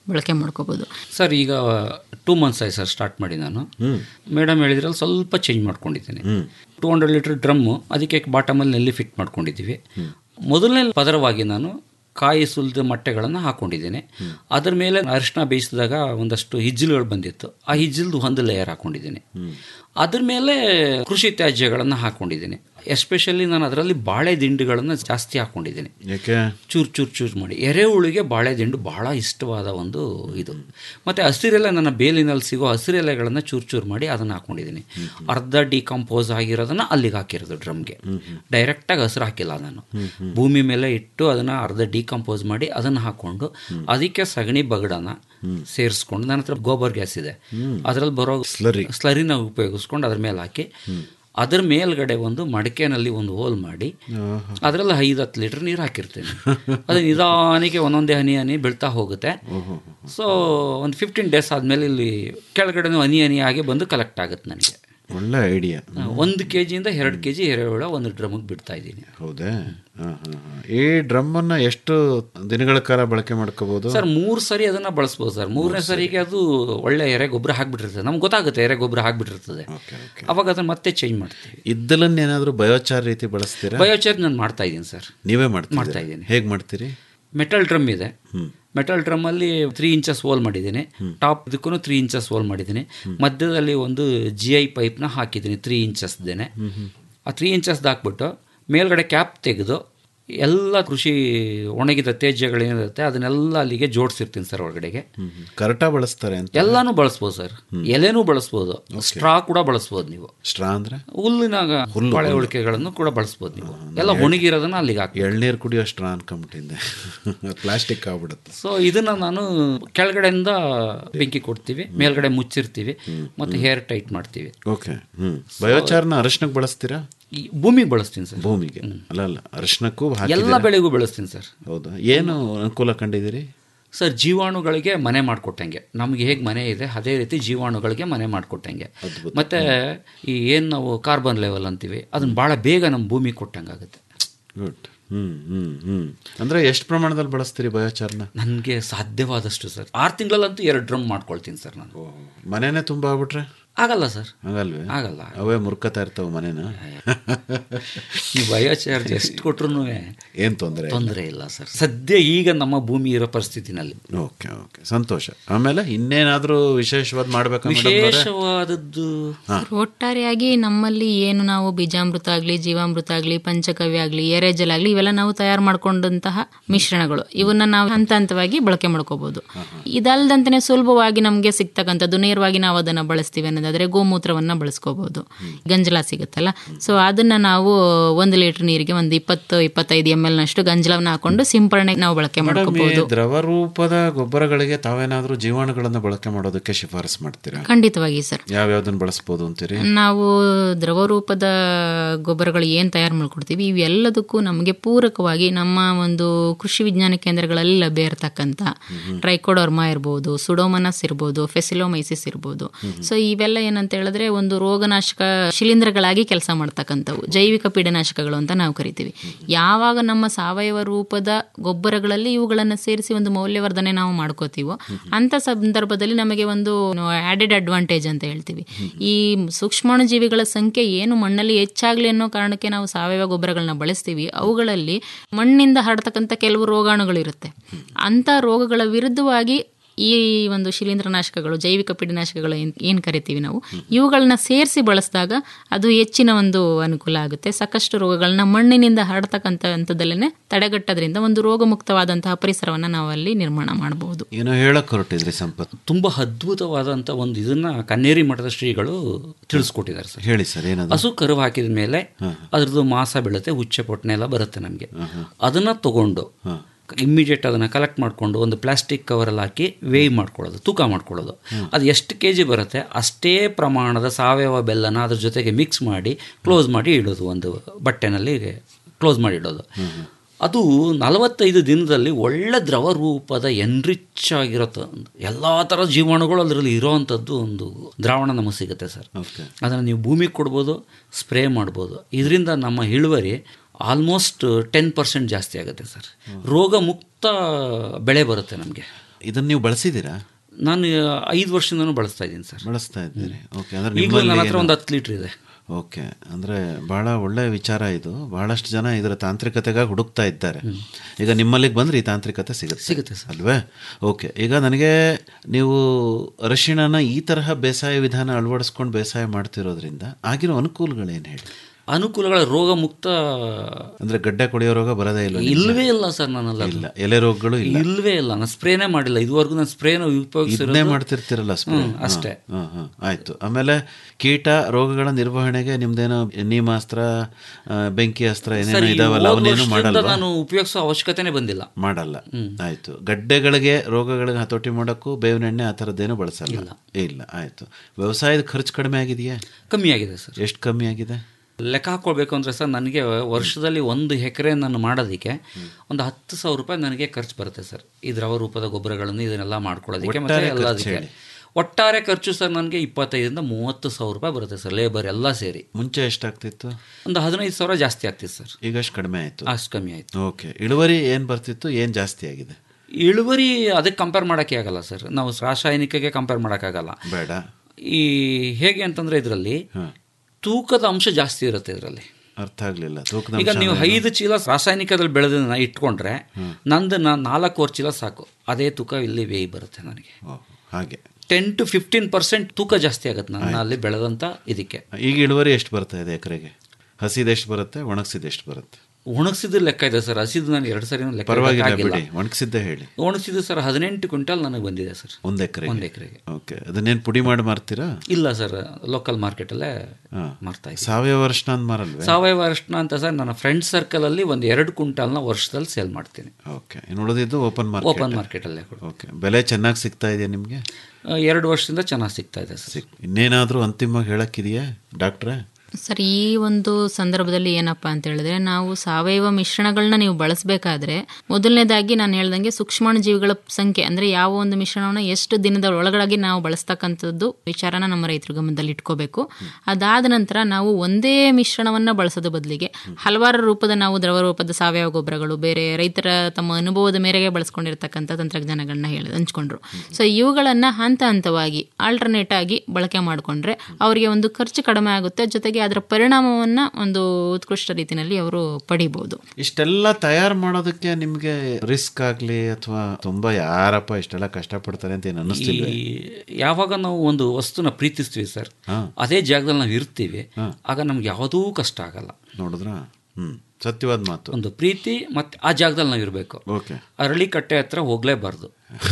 ಬಳಕೆ ಮಾಡ್ಕೋಬೋದು ಸರ್ ಈಗ ಟೂ ಮಂತ್ಸ್ ಆಯ್ತು ಸರ್ ಸ್ಟಾರ್ಟ್ ಮಾಡಿ ನಾನು ಮೇಡಮ್ ಹೇಳಿದ್ರಲ್ಲಿ ಸ್ವಲ್ಪ ಚೇಂಜ್ ಮಾಡ್ಕೊಂಡಿದ್ದೇನೆ ಟೂ ಹಂಡ್ರೆಡ್ ಲೀಟರ್ ಡ್ರಮ್ಮು ಅದಕ್ಕೆ ಬಾಟಮಲ್ಲಿ ನೆಲ್ಲಿ ಫಿಟ್ ಮಾಡ್ಕೊಂಡಿದ್ದೀವಿ ಮೊದಲನೇ ಪದರವಾಗಿ ನಾನು ಕಾಯಿ ಸುಲಿದ ಮೊಟ್ಟೆಗಳನ್ನು ಹಾಕೊಂಡಿದ್ದೇನೆ ಅದರ ಮೇಲೆ ಅರಿಶಿನ ಬೇಯಿಸಿದಾಗ ಒಂದಷ್ಟು ಹಿಜ್ಜಲುಗಳು ಬಂದಿತ್ತು ಆ ಹಿಜ್ಜಲ್ದು ಒಂದು ಲೇಯರ್ ಹಾಕೊಂಡಿದ್ದೇನೆ ಅದ್ರ ಮೇಲೆ ಕೃಷಿ ತ್ಯಾಜ್ಯಗಳನ್ನು ಹಾಕೊಂಡಿದ್ದೇನೆ ಎಸ್ಪೆಷಲಿ ನಾನು ಅದರಲ್ಲಿ ಬಾಳೆ ದಿಂಡುಗಳನ್ನು ಜಾಸ್ತಿ ಹಾಕೊಂಡಿದ್ದೇನೆ ಯಾಕೆ ಚೂರು ಚೂರು ಚೂರು ಮಾಡಿ ಎರೆಹುಳಿಗೆ ಬಾಳೆ ದಿಂಡು ಬಹಳ ಇಷ್ಟವಾದ ಒಂದು ಇದು ಮತ್ತು ಹಸಿರೆಲೆ ನನ್ನ ಬೇಲಿನಲ್ಲಿ ಸಿಗೋ ಹಸಿರೆಲೆಗಳನ್ನು ಚೂರು ಚೂರು ಮಾಡಿ ಅದನ್ನು ಹಾಕೊಂಡಿದ್ದೀನಿ ಅರ್ಧ ಡಿಕಂಪೋಸ್ ಆಗಿರೋದನ್ನ ಅಲ್ಲಿಗೆ ಹಾಕಿರೋದು ಡ್ರಮ್ಗೆ ಡೈರೆಕ್ಟಾಗಿ ಹಸಿರು ಹಾಕಿಲ್ಲ ನಾನು ಭೂಮಿ ಮೇಲೆ ಇಟ್ಟು ಅದನ್ನು ಅರ್ಧ ಡಿಕಂಪೋಸ್ ಮಾಡಿ ಅದನ್ನು ಹಾಕ್ಕೊಂಡು ಅದಕ್ಕೆ ಸಗಣಿ ಬಗಡನ ಸೇರಿಸ್ಕೊಂಡು ನನ್ನ ಹತ್ರ ಗೋಬರ್ ಗ್ಯಾಸ್ ಇದೆ ಅದರಲ್ಲಿ ಬರೋ ಸ್ಲರಿ ಸ್ಲರಿನ ಉಪಯೋಗಿಸ್ಕೊಂಡು ಅದ್ರ ಮೇಲೆ ಹಾಕಿ ಅದ್ರ ಮೇಲ್ಗಡೆ ಒಂದು ಮಡಕೆನಲ್ಲಿ ಒಂದು ಹೋಲ್ ಮಾಡಿ ಅದರಲ್ಲಿ ಐದು ಹತ್ತು ಲೀಟರ್ ನೀರು ಹಾಕಿರ್ತೇನೆ ಅದು ನಿಧಾನಕ್ಕೆ ಒಂದೊಂದೇ ಹನಿ ಹನಿ ಬೀಳ್ತಾ ಹೋಗುತ್ತೆ ಸೊ ಒಂದು ಫಿಫ್ಟೀನ್ ಡೇಸ್ ಆದಮೇಲೆ ಇಲ್ಲಿ ಕೆಳಗಡೆನೂ ಹನಿ ಹನಿ ಆಗಿ ಬಂದು ಕಲೆಕ್ಟ್ ಆಗುತ್ತೆ ನನಗೆ ಒಳ್ಳೆ ಐಡಿಯಾ ಒಂದು ಕೆ ಜಿಯಿಂದ ಎರಡು ಕೆ ಜಿ ಎರೆಹುಳ ಒಂದು ಡ್ರಮ್ಗೆ ಬಿಡ್ತಾ ಇದ್ದೀನಿ ಹೌದೇ ಹಾ, ಹಾ, ಹಾ. ಈ ಡ್ರಮ್ ಅನ್ನ ಎಷ್ಟು ದಿನಗಳ ಕಾಲ ಬಳಕೆ ಮಾಡ್ಕೋಬಹುದು ಸರ್ ಮೂರು ಸರಿ ಅದನ್ನ ಬಳಸ್ಬೋದು ಸರ್ ಮೂರನೇ ಸರಿಗೆ ಅದು ಒಳ್ಳೆ ಎರೆ ಗೊಬ್ಬರ ಹಾಕ್ಬಿಟ್ಟಿರ್ತದೆ ನಮ್ಗೆ ಗೊತ್ತಾಗುತ್ತೆ ಎರೆ ಗೊಬ್ಬರ ಹಾಕ್ಬಿಟ್ಟಿರ್ತದೆ ಅವಾಗ ಅದನ್ನ ಮತ್ತೆ ಚೇಂಜ್ ಮಾಡ್ತೀವಿ ಇದ್ದಲನ್ನ ಏನಾದರೂ ಬಯೋಚಾರ್ ರೀತಿ ಬಳಸ್ತೀರಾ ಬಯೋಚಾರ್ಜ್ ನಾನು ಮಾಡ್ತಾ ಇದ್ದೀನಿ ಸರ್ ನೀವೇ ಮಾಡ್ತೀರಾ ಮಾಡ್ತಾ ಇದ್ದೀನಿ. ಹೇಗೆ ಮಾಡ್ತೀರಿ ಮೆಟಲ್ ಡ್ರಮ್ ಇದೆ ಮೆಟಲ್ ಡ್ರಮ್ ಅಲ್ಲಿ ತ್ರೀ ಇಂಚಸ್ ಹೋಲ್ ಮಾಡಿದ್ದೀನಿ ಟಾಪ್ ಇದಕ್ಕೂ ತ್ರೀ ಇಂಚಸ್ ಹೋಲ್ ಮಾಡಿದ್ದೀನಿ ಮಧ್ಯದಲ್ಲಿ ಒಂದು ಜಿ ಐ ಪೈಪ್ನ ಹಾಕಿದ್ದೀನಿ ತ್ರೀ ಇಂಚಸ್ದೇನೆ ಆ ತ್ರೀ ಇಂಚಸ್ದು ಹಾಕ್ಬಿಟ್ಟು ಮೇಲ್ಗಡೆ ಕ್ಯಾಪ್ ತೆಗೆದು ಎಲ್ಲ ಕೃಷಿ ಒಣಗಿದ ತ್ಯಾಜ್ಯಗಳೇನಿರುತ್ತೆ ಅದನ್ನೆಲ್ಲ ಅಲ್ಲಿಗೆ ಜೋಡಿಸಿರ್ತೀನಿ ಸರ್ ಒಳಗಡೆಗೆ ಕರಟ ಬಳಸ್ತಾರೆ ಅಂತ ಎಲ್ಲಾನು ಬಳಸ್ಬೋದು ಸರ್ ಎಲೆನೂ ಬಳಸ್ಬೋದು ಸ್ಟ್ರಾ ಕೂಡ ಬಳಸ್ಬೋದು ನೀವು ಸ್ಟ್ರಾ ಅಂದ್ರೆ ಹುಲ್ಲಿನಾಗ ಹುಲ್ಲು, ಬಾಳೆ ಹುಲ್ಲು. ಉಳಿಕೆಗಳನ್ನು ಕೂಡ ಬಳಸ್ಬೋದು ನೀವು ಎಲ್ಲ ಒಣಗಿರೋದನ್ನ ಅಲ್ಲಿಗೆ ಹಾಕಿ ಎಳ್ನೀರು ಕುಡಿಯೋ ಸ್ಟ್ರಾ ಅನ್ಕೊಂಬಿಟ್ಟಿದ್ದೆ ಪ್ಲಾಸ್ಟಿಕ್ ಆಗ್ಬಿಡುತ್ತೆ ಸೊ ಇದನ್ನ ನಾನು ಕೆಳಗಡೆಯಿಂದ ಬೆಂಕಿ ಕೊಡ್ತೀವಿ ಮೇಲ್ಗಡೆ ಮುಚ್ಚಿರ್ತೀವಿ ಮತ್ತೆ ಹೇರ್ ಟೈಟ್ ಮಾಡ್ತೀವಿ ಓಕೆ ಹ್ಮ್ ಬಯೋಚಾರ್ನ ಅರಿಶಿನಕ್ಕೆ ಬಳಸ್ತೀರಾ ಈ ಭೂಮಿಗೆ ಬಳಸ್ತೀನಿ ಸರ್ ಭೂಮಿಗೆ ಅಲ್ಲ ಅಲ್ಲ ಅರಿಶಿನಕ್ಕೂ ಎಲ್ಲ ಹಾಕಿದ್ದೀರಾ? ಬೆಳೆಗೂ ಬೆಳೆಸ್ತೀನಿ ಸರ್ ಹೌದಾ ಏನು ಅನುಕೂಲ ಕಂಡಿದ್ದೀರಿ ಸರ್ ಜೀವಾಣುಗಳಿಗೆ ಮನೆ ಮಾಡಿಕೊಟ್ಟಂಗೆ ನಮಗೆ ಹೇಗೆ ಮನೆ ಇದೆ ಅದೇ ರೀತಿ ಜೀವಾಣುಗಳಿಗೆ ಮನೆ ಮಾಡಿಕೊಟ್ಟಂಗೆ ಮತ್ತೆ ಈ ಏನು ನಾವು ಕಾರ್ಬನ್ ಲೆವೆಲ್ ಅಂತೀವಿ ಅದನ್ನ ಭಾಳ ಬೇಗ ನಮ್ಮ ಭೂಮಿಗೆ ಕೊಟ್ಟಂಗಾಗುತ್ತೆ ಗುಡ್ ಹ್ಮ್ ಹ್ಮ್ ಹ್ಮ್ ಅಂದ್ರೆ ಎಷ್ಟು ಪ್ರಮಾಣದಲ್ಲಿ ಬಳಸ್ತೀರಿ ಬಯೋಚಾರ್ನ ನನಗೆ ಸಾಧ್ಯವಾದಷ್ಟು ಸರ್ ಆರು ತಿಂಗಳಲ್ಲಂತೂ ಎರಡು ಡ್ರಮ್ ಮಾಡ್ಕೊಳ್ತೀನಿ ಸರ್ ನಾನು ಮನೆನೇ ತುಂಬಾ ಆಗ್ಬಿಟ್ರೆ ಆಗಲ್ಲ ಸರ್ ಆಗಲ್ವೇ ಆಗಲ್ಲ ಅವೇ ಮುರ್ಕತಾ ಇರ್ತಾವ ಮನೇನ ನೀವು ಬಯೋಚಾರ್ಜ್ ಎಷ್ಟು ಕೊಟ್ರು ಏನ್ ತೊಂದರೆ ತೊಂದರೆ ಇಲ್ಲ ಸರ್ ಸದ್ಯ ಈಗ ನಮ್ಮ ಭೂಮಿ ಇರೋ ಪರಿಸ್ಥಿತಿನಲ್ಲಿ ಓಕೆ ಓಕೆ ಸಂತೋಷ ಆಮೇಲೆ ಇನ್ನೇನಾದ್ರೂ ವಿಶೇಷವಾದ ಮಾಡ್ಬೇಕಾ ವಿಶೇಷವಾದದ್ದು ಒಟ್ಟಾರೆಯಾಗಿ ನಮ್ಮಲ್ಲಿ ಏನು ನಾವು ಬೀಜಾಮೃತ ಆಗಲಿ ಜೀವಾಮೃತ ಆಗಲಿ ಪಂಚಕವ್ಯ ಆಗಲಿ ಎರೆಜಲ್ ಆಗಲಿ ಇವೆಲ್ಲ ನಾವು ತಯಾರು ಮಾಡ್ಕೊಂಡಂತಹ ಮಿಶ್ರಣಗಳು ಇವನ್ನ ನಾವು ಹಂತ ಹಂತವಾಗಿ ಬಳಕೆ ಮಾಡ್ಕೋಬಹುದು ಇದಲ್ದಂತೆ ಸುಲಭವಾಗಿ ನಮಗೆ ಸಿಗ್ತಕ್ಕಂಥದ್ದು ನೇರವಾಗಿ ನಾವು ಅದನ್ನ ಬಳಸ್ತೀವಿ ಅನ್ನೋದಾದ್ರೆ ಗೋಮೂತ್ರವನ್ನ ಬಳಸ್ಕೋಬಹುದು ಗಂಜಲ ಸಿಗುತ್ತಲ್ಲ ಸೊ ಅದನ್ನ ನಾವು ಒಂದು ಲೀಟರ್ ನೀರಿಗೆ ಒಂದು ಇಪ್ಪತ್ತು ಇಪ್ಪತ್ತೈದು ಎಮ್ ಎಲ್ ನಷ್ಟು ಗಂಜಲವನ್ನ ಹಾಕೊಂಡು ಸಿಂಪರಣೆ ನಾವು ಬಳಕೆ ಮೇಡಮ್ ಈ ಮಾಡ್ಕೋಬಹುದು ದ್ರವ ರೂಪದ ಗೊಬ್ಬರಗಳಿಗೆ ತಾವೇನಾದ್ರೂ ಜೀವಾಣುಗಳನ್ನ ಬಳಕೆ ಮಾಡೋದಕ್ಕೆ ಶಿಫಾರಸ್ ಮಾಡ್ತೀರಾ ಖಂಡಿತವಾಗಿ ಸರ್ ಯಾವ್ಯಾವ್ದನ್ನ ಬಳಸ್ಬೋದು ಅಂತೀರಿ ನಾವು ದ್ರವ ರೂಪದ ಗೊಬ್ಬರಗಳು ಏನು ತಯಾರು ಮಾಡ್ಕೊಡ್ತೀವಿ ಇವೆಲ್ಲದಕ್ಕೂ ನಮಗೆ ಪೂರಕವಾಗಿ ನಮ್ಮ ಒಂದು ಕೃಷಿ ವಿಜ್ಞಾನ ಕೇಂದ್ರಗಳಲ್ಲಿ ಲಭ್ಯ ಇರತಕ್ಕಂಥ ಟ್ರೈಕೋಡರ್ಮಾ ಇರ್ಬೋದು ಸುಡೋಮನಸ್ ಇರ್ಬೋದು ಫೆಸಿಲೋಮೈಸಿಸ್ ಇರ್ಬೋದು ಸೊ ಇವೆಲ್ಲ ಏನಂತ ಹೇಳಿದ್ರೆ ಒಂದು ರೋಗನಾಶಕ ಶಿಲೀಂಧ್ರಗಳಾಗಿ ಕೆಲಸ ಮಾಡ್ತಕ್ಕಂಥವು ಜೈವಿಕ ಪೀಡನಾಶಕಗಳು ಅಂತ ನಾವು ಕರಿತೀವಿ ಯಾವಾಗ ನಮ್ಮ ಸಾವಯವ ರೂಪದ ಗೊಬ್ಬರಗಳಲ್ಲಿ ಇವುಗಳನ್ನು ಸೇರಿಸಿ ಒಂದು ಮೌಲ್ಯವರ್ಧನೆ ನಾವು ಮಾಡ್ಕೋತೀವೋ ಅಂತ ಸಂದರ್ಭದಲ್ಲಿ ನಮಗೆ ಒಂದು ಆಡೆಡ್ ಅಡ್ವಾಂಟೇಜ್ ಅಂತ ಹೇಳ್ತೀವಿ ಈ ಸೂಕ್ಷ್ಮಾಣು ಜೀವಿಗಳ ಸಂಖ್ಯೆ ಏನು ಮಣ್ಣಲ್ಲಿ ಹೆಚ್ಚಾಗ್ಲಿ ಅನ್ನೋ ಕಾರಣಕ್ಕೆ ನಾವು ಸಾವಯವ ಗೊಬ್ಬರಗಳನ್ನ ಬಳಸ್ತೀವಿ ಅವುಗಳಲ್ಲಿ ಮಣ್ಣಿಂದ ಹರಡ್ತಕ್ಕಂಥ ಕೆಲವು ರೋಗಾಣುಗಳಿರುತ್ತೆ ಅಂಥ ರೋಗಗಳ ವಿರುದ್ಧವಾಗಿ ಈ ಒಂದು ಶಿಲೀಂಧ್ರನಾಶಕಗಳು ಜೈವಿಕ ಪೀಡನಾಶಕಗಳು ಏನ್ ಏನು ಕರಿತೀವಿ ನಾವು ಇವುಗಳನ್ನ ಸೇರಿಸಿ ಬಳಸಿದಾಗ ಅದು ಹೆಚ್ಚಿನ ಒಂದು ಅನುಕೂಲ ಆಗುತ್ತೆ ಸಾಕಷ್ಟು ರೋಗಗಳನ್ನ ಮಣ್ಣಿನಿಂದ ಹರಡ್ತಕ್ಕಂಥ ಹಂತದಲ್ಲೇ ತಡೆಗಟ್ಟೋದ್ರಿಂದ ಒಂದು ರೋಗಮುಕ್ತವಾದಂತಹ ಪರಿಸರವನ್ನು ನಾವು ಅಲ್ಲಿ ನಿರ್ಮಾಣ ಮಾಡಬಹುದು ಏನೋ ಹೇಳಕ್ ಹೊರಟಿದ್ರಿ ಸಂಪತ್ ತುಂಬಾ ಅದ್ಭುತವಾದಂಥ ಒಂದು ಇದನ್ನ ಕನ್ನೇರಿ ಮಠದ ಶ್ರೀಗಳು ತಿಳಿಸ್ಕೊಟ್ಟಿದ್ದಾರೆ ಸರ್ ಹೇಳಿ ಸರ್ ಏನದು ಹಸು ಕರು ಹಾಕಿದ ಮೇಲೆ ಅದ್ರದ್ದು ಮಾಸ ಬೀಳುತ್ತೆ ಉಚ್ಚೆ ಪೊಟ್ಟನೆ ಎಲ್ಲ ಬರುತ್ತೆ ನಮಗೆ ಅದನ್ನ ತಗೊಂಡು ಇಮ್ಮಿಡಿಯೇಟ್ ಅದನ್ನ ಕಲೆಕ್ಟ್ ಮಾಡಿಕೊಂಡು ಒಂದು ಪ್ಲಾಸ್ಟಿಕ್ ಕವರಲ್ಲಿ ಹಾಕಿ ವೇಯ್ ಮಾಡ್ಕೊಳ್ಳೋದು ತೂಕ ಮಾಡ್ಕೊಳ್ಳೋದು ಅದು ಎಷ್ಟು ಕೆ ಜಿ ಬರುತ್ತೆ ಅಷ್ಟೇ ಪ್ರಮಾಣದ ಸಾವಯವ ಬೆಲ್ಲನ ಅದ್ರ ಜೊತೆಗೆ ಮಿಕ್ಸ್ ಮಾಡಿ ಕ್ಲೋಸ್ ಮಾಡಿ ಇಡೋದು ಒಂದು ಬಟ್ಟೆನಲ್ಲಿ ಕ್ಲೋಸ್ ಮಾಡಿ ಇಡೋದು ಅದು ನಲವತ್ತೈದು ದಿನದಲ್ಲಿ ಒಳ್ಳೆ ದ್ರವ ರೂಪದ ಎನ್ರಿಚ್ ಆಗಿರೋ ಎಲ್ಲ ಥರ ಜೀವಾಣುಗಳು ಅದರಲ್ಲಿ ಇರೋವಂಥದ್ದು ಒಂದು ದ್ರಾವಣ ನಮಗೆ ಸಿಗುತ್ತೆ ಸರ್ ಅದನ್ನು ನೀವು ಭೂಮಿಗೆ ಕೊಡ್ಬೋದು ಸ್ಪ್ರೇ ಮಾಡ್ಬೋದು ಇದರಿಂದ ನಮ್ಮ ಇಳುವರಿ ಆಲ್ಮೋಸ್ಟ್ ಟೆನ್ ಪರ್ಸೆಂಟ್ ಜಾಸ್ತಿ ಆಗುತ್ತೆ ಸರ್ ರೋಗ ಮುಕ್ತ ಬೆಳೆ ಬರುತ್ತೆ ನಮಗೆ ಇದನ್ನ ನೀವು ಬಳಸಿದ್ದೀರಾ ನಾನು ಐದು ವರ್ಷದಿಂದನೂ ಬಳಸ್ತಾ ಇದ್ದೀನಿ ಸರ್ ಬಳಸ್ತಾ ಇದ್ದೀರಿ ಓಕೆ ಅಂದ್ರೆ ಈಗಲೂ ನನ್ನ ನಿಮ್ಮಲ್ಲಿ ಹತ್ರ ಏನು- ಒಂದು ಹತ್ತು ಲೀಟ್ರ್ ಇದೆ ಓಕೆ ಅಂದರೆ ಭಾಳ ಒಳ್ಳೆಯ ವಿಚಾರ ಇದು ಭಾಳಷ್ಟು ಜನ ಇದರ ತಾಂತ್ರಿಕತೆಗಾಗಿ ಹುಡುಕ್ತಾ ಇದ್ದಾರೆ ಈಗ ನಿಮ್ಮಲ್ಲಿಗೆ ಬಂದರೆ ಈ ತಾಂತ್ರಿಕತೆ ಸಿಗುತ್ತೆ ಸಿಗುತ್ತೆ ಅಲ್ವೇ ಓಕೆ ಈಗ ನನಗೆ ನೀವು ಅರಿಶಿಣನ ಈ ತರಹ ಬೇಸಾಯ ವಿಧಾನ ಅಳವಡಿಸ್ಕೊಂಡು ಬೇಸಾಯ ಮಾಡ್ತಿರೋದ್ರಿಂದ ಆಗಿರೋ ಅನುಕೂಲಗಳೇನು ಹೇಳಿ ಅನುಕೂಲಗಳ ರೋಗ ಮುಕ್ತ ಅಂದರೆ ಗಡ್ಡೆ ಕೊಳೆಯೋ ರೋಗ ಬರೋದೇ ಇಲ್ಲ ನಿಮ್ಗೆ? ಇಲ್ಲವೇ ಇಲ್ಲ ಸರ್ ನನ್ನಲ್ಲಿ ಅದು. ಇಲ್ಲ ಎಲೆ ರೋಗಗಳು ಇಲ್ಲ ಇಲ್ವೇ ಇಲ್ಲ ನಾನು ಸ್ಪ್ರೇನೇ ಮಾಡಿಲ್ಲ ಇದುವರೆಗೂ ನಾನು ಸ್ಪ್ರೇನ ಇದನ್ನೇ ಉಪಯೋಗಿಸಿರೋದು ಮಾಡ್ತಿರ್ತಿರಲ್ಲ ಸ್ಪ್ರೇ ಹ್ಮ್, ಅಷ್ಟೇ ಹಾಂ ಹಾಂ ಆಯಿತು ಆಮೇಲೆ ಕೀಟ ರೋಗಗಳ ನಿರ್ವಹಣೆಗೆ ನಿಮ್ದೇನೋ ನೀಮಾಸ್ತ್ರ ಆ, ಬೆಂಕಿ ಅಸ್ತ್ರ ಏನೇನೋ ಸರ್, ಈ ಇದಾವಲ್ಲ ಹೋದ್ ಅವನ್ನೇನು ವರ್ಷದಿಂದ ಮಾಡಲ್ಲ ನಾನು ಉಪಯೋಗಿಸೋ ಅವಶ್ಯಕತೆನೇ ಬಂದಿಲ್ಲ ಮಾಡಲ್ಲ ಆಯ್ತು ಗಡ್ಡೆಗಳಿಗೆ ರೋಗಗಳಿಗೆ ಹತೋಟಿ ಮಾಡೋಕ್ಕೂ ಬೇವಿನ ಎಣ್ಣೆ ಆ ಥರದ್ದೇನು ಬಳಸಲ್ಲ ಇಲ್ಲ ಆಯ್ತು ವ್ಯವಸಾಯದ ಖರ್ಚು ಕಡಿಮೆ ಆಗಿದೆಯಾ ಕಮ್ಮಿ ಆಗಿದೆ ಸರ್ ಎಷ್ಟು ಕಮ್ಮಿ ಆಗಿದೆ ಲೆಕ್ಕ ಹಾಕೊಳ್ಬೇಕು ಅಂದರೆ ಸರ್ ನನಗೆ ವರ್ಷದಲ್ಲಿ ಒಂದು ಎಕರೆ ನಾನು ಮಾಡೋದಕ್ಕೆ ಒಂದು ಹತ್ತು ಸಾವಿರ ರೂಪಾಯಿ ನನಗೆ ಖರ್ಚು ಬರುತ್ತೆ ಸರ್ ಈ ದ್ರವ ರೂಪದ ಗೊಬ್ಬರಗಳನ್ನು ಇದನ್ನೆಲ್ಲ ಮಾಡ್ಕೊಳ್ಳೋದಕ್ಕೆ ಮತ್ತೆ ಒಟ್ಟಾರೆ ಎಲ್ಲ ಖರ್ಚು ಅದಕ್ಕೆ ಹೇಳಿ. ಒಟ್ಟಾರೆ ಖರ್ಚು ಸರ್ ನನಗೆ ಇಪ್ಪತ್ತೈದರಿಂದ ಮೂವತ್ತು ಸಾವಿರ ರೂಪಾಯಿ ಬರುತ್ತೆ ಸರ್ ಲೇಬರ್ ಎಲ್ಲ ಸೇರಿ ಮುಂಚೆ ಎಷ್ಟಾಗ್ತಿತ್ತು ಒಂದು ಹದಿನೈದು ಸಾವಿರ ಜಾಸ್ತಿ ಆಗ್ತಿತ್ತು ಸರ್ ಈಗ ಅಷ್ಟು ಕಡಿಮೆ ಆಯಿತು ಅಷ್ಟು ಕಮ್ಮಿ ಆಯಿತು ಓಕೆ ಇಳುವರಿ ಏನು ಬರ್ತಿತ್ತು ಏನು ಜಾಸ್ತಿ ಆಗಿದೆ ಇಳುವರಿ ಅದಕ್ಕೆ ಕಂಪೇರ್ ಮಾಡೋಕ್ಕೆ ಆಗಲ್ಲ ಸರ್ ನಾವು ರಾಸಾಯನಿಕಕ್ಕೆ ಕಂಪೇರ್ ಮಾಡೋಕ್ಕಾಗಲ್ಲ ಬೇಡ ಈ ಹೇಗೆ ಅಂತಂದರೆ ಇದರಲ್ಲಿ ತೂಕದ ಅಂಶ ಜಾಸ್ತಿ ಇರುತ್ತೆ ಇದರಲ್ಲಿ ಅರ್ಥ ಆಗಲಿಲ್ಲ ತೂಕದ ಈಗ ಅಂಶ ನೀವು ಅಂದ್ರೆ ಏನು? ಐದು ಚೀಲ ರಾಸಾಯನಿಕದಲ್ಲಿ ಬೆಳೆದನ್ನ ಇಟ್ಕೊಂಡ್ರೆ ನಂದು ನಾ ನಾಲ್ಕೂವರೆ ಚೀಲ ಸಾಕು ಅದೇ ತೂಕ ಇಲ್ಲಿ ಬೇಯಿ ಬರುತ್ತೆ ನನಗೆ ಓ, ಹಾಗೆ ಟೆನ್ ಟು ಫಿಫ್ಟೀನ್ ಪರ್ಸೆಂಟ್ ತೂಕ ಜಾಸ್ತಿ ಆಗುತ್ತೆ ನನ್ನ ಅಲ್ಲಿ ಬೆಳೆದಂಥ ಇದಕ್ಕೆ ಈಗ ಇಳುವರಿ ಎಷ್ಟು ಬರ್ತಾ ಇದೆ ಎಕರೆಗೆ ಹಸಿದ ಎಷ್ಟು ಬರುತ್ತೆ ಒಣಗಿಸಿದ ಎಷ್ಟು ಬರುತ್ತೆ ಒಣಗಿಸಿದ ಲೆಕ್ಕ ಇದೆ ಸರ್ ಹಸಿದು ನಾನು ಎರಡು ಸರಿ ಲೆಕ್ಕ ಪರವಾಗಿಲ್ಲ ಇಡಕ್ಕಾಗಿಲ್ಲ. ಬಿಡಿ ಒಣಗಿಸಿದ್ದೇ ಹೇಳಿ ಒಣಗಿಸಿದ್ದು ಸರ್ ಹದಿನೆಂಟು ಕ್ವಿಂಟಲ್ ನನಗೆ ಬಂದಿದೆ ಸರ್ ಒಂದು ಎಕರೆ ಒಂದು ಎಕರೆಗೆ ಓಕೆ ಅದನ್ನೇನು ಪುಡಿ ಮಾಡಿ ಮಾರ್ತೀರಾ ಇಲ್ಲ ಸರ್ ಲೋಕಲ್ ಮಾರ್ಕೆಟಲ್ಲೇ ಹಾ. ಮಾರ್ತಾ ಇದ್ದೀನಿ ಸಾವಯವ ಅರಿಶಿನ ಅಂತ ಮಾರಲ್ವೇ ಸಾವಯವ ಅರಿಶಿನ ಅಂತ ಸರ್ ನನ್ನ ಫ್ರೆಂಡ್ ಸರ್ಕಲಲ್ಲಿ ಒಂದು ಎರಡು ಕ್ವಿಂಟಲ್ನ ವರ್ಷದಲ್ಲಿ ಸೇಲ್ ಮಾಡ್ತೀನಿ ಓಕೆ ಇನ್ನು ಉಳಿದಿದ್ದು ಓಪನ್ ಮಾರ್ಕೆಟ್ ಓಪನ್ ಮಾರ್ಕೆಟಲ್ಲೇ ಕೊಡು ಓಕೆ ಬೆಲೆ ಚೆನ್ನಾಗಿ ಸಿಗ್ತಾ ಇದೆಯಾ ನಿಮಗೆ ಆ, ಎರಡು ವರ್ಷದಿಂದ ಚೆನ್ನಾಗಿ ಸಿಗ್ತಾ ಇದೆ ಸರ್ ಇನ್ನೇನಾದರೂ ಅಂತಿಮವಾಗಿ ಹೇಳಕ್ಕಿದೆಯಾ ಡಾಕ್ಟ್ರೇ ಸರ್ ಈ ಒಂದು ಸಂದರ್ಭದಲ್ಲಿ ಏನಪ್ಪ ಅಂತ ಹೇಳಿದ್ರೆ ನಾವು ಸಾವಯವ ಮಿಶ್ರಣಗಳನ್ನ ನೀವು ಬಳಸಬೇಕಾದ್ರೆ ಮೊದಲನೇದಾಗಿ ನಾನು ಹೇಳ್ದಂಗೆ ಸೂಕ್ಷ್ಮಾಣುಜೀವಿಗಳ ಸಂಖ್ಯೆ ಅಂದ್ರೆ ಯಾವ ಒಂದು ಮಿಶ್ರಣವನ್ನ ಎಷ್ಟು ದಿನದ ಒಳಗಡೆ ನಾವು ಬಳಸ್ತಕ್ಕಂಥದ್ದು ವಿಚಾರನ ನಮ್ಮ ರೈತರ ಗಮನದಲ್ಲಿ ಇಟ್ಕೋಬೇಕು ಅದಾದ ನಂತರ ನಾವು ಒಂದೇ ಮಿಶ್ರಣವನ್ನ ಬಳಸೋದ ಬದಲಿಗೆ ಹಲವಾರು ರೂಪದ ನಾವು ದ್ರವ ರೂಪದ ಸಾವಯವ ಗೊಬ್ಬರಗಳು ಬೇರೆ ರೈತರ ತಮ್ಮ ಅನುಭವದ ಮೇರೆಗೆ ಬಳಸ್ಕೊಂಡಿರ್ತಕ್ಕಂಥ ತಂತ್ರಜ್ಞಾನಗಳನ್ನ ಹೇಳಿ ಹಂಚ್ಕೊಂಡ್ರು ಸೊ ಇವುಗಳನ್ನ ಹಂತ ಹಂತವಾಗಿ ಆಲ್ಟರ್ನೇಟ್ ಆಗಿ ಬಳಕೆ ಮಾಡಿಕೊಂಡ್ರೆ ಅವರಿಗೆ ಒಂದು ಖರ್ಚು ಕಡಿಮೆ ಆಗುತ್ತೆ ಜೊತೆಗೆ ಅದರ ಪರಿಣಾಮವನ್ನ ಒಂದು ಉತ್ಕೃಷ್ಟ ರೀತಿಯಲ್ಲಿ ಅವರು ಪಡಿಬಹುದು ಇಷ್ಟೆಲ್ಲ ತಯಾರು ಮಾಡೋದಕ್ಕೆ ನಿಮಗೆ ರಿಸ್ಕ್ ಆಗಲಿ ಅಥವಾ ತುಂಬ ಯಾರಪ್ಪ ಇಷ್ಟೆಲ್ಲ ಕಷ್ಟಪಡ್ತಾರೆ ಅಂತ ಏನು ಅನ್ನಿಸ್ತಿಲ್ವೇ ಈ ಯಾವಾಗ ನಾವು ಒಂದು ವಸ್ತುನ ಪ್ರೀತಿಸ್ತೀವಿ ಸರ್ ಅದೇ ಜಾಗದಲ್ಲಿ ನಾವು ಇರ್ತೀವಿ ಆಗ ನಮ್ಗೆ ಯಾವುದೂ ಕಷ್ಟ ಆಗಲ್ಲ ನೋಡಿದ್ರ ಹ್ಮ್ ಸತ್ಯವಾದ ಮಾತು ಒಂದು ಪ್ರೀತಿ ಮತ್ತೆ ಆ ಜಾಗದಲ್ಲಿ ನಾವು ಇರಬೇಕು ಓಕೆ ಅರಳಿ ಕಟ್ಟೆ ಹತ್ರ ಹೋಗ್ಲೇಬಾರ್ದು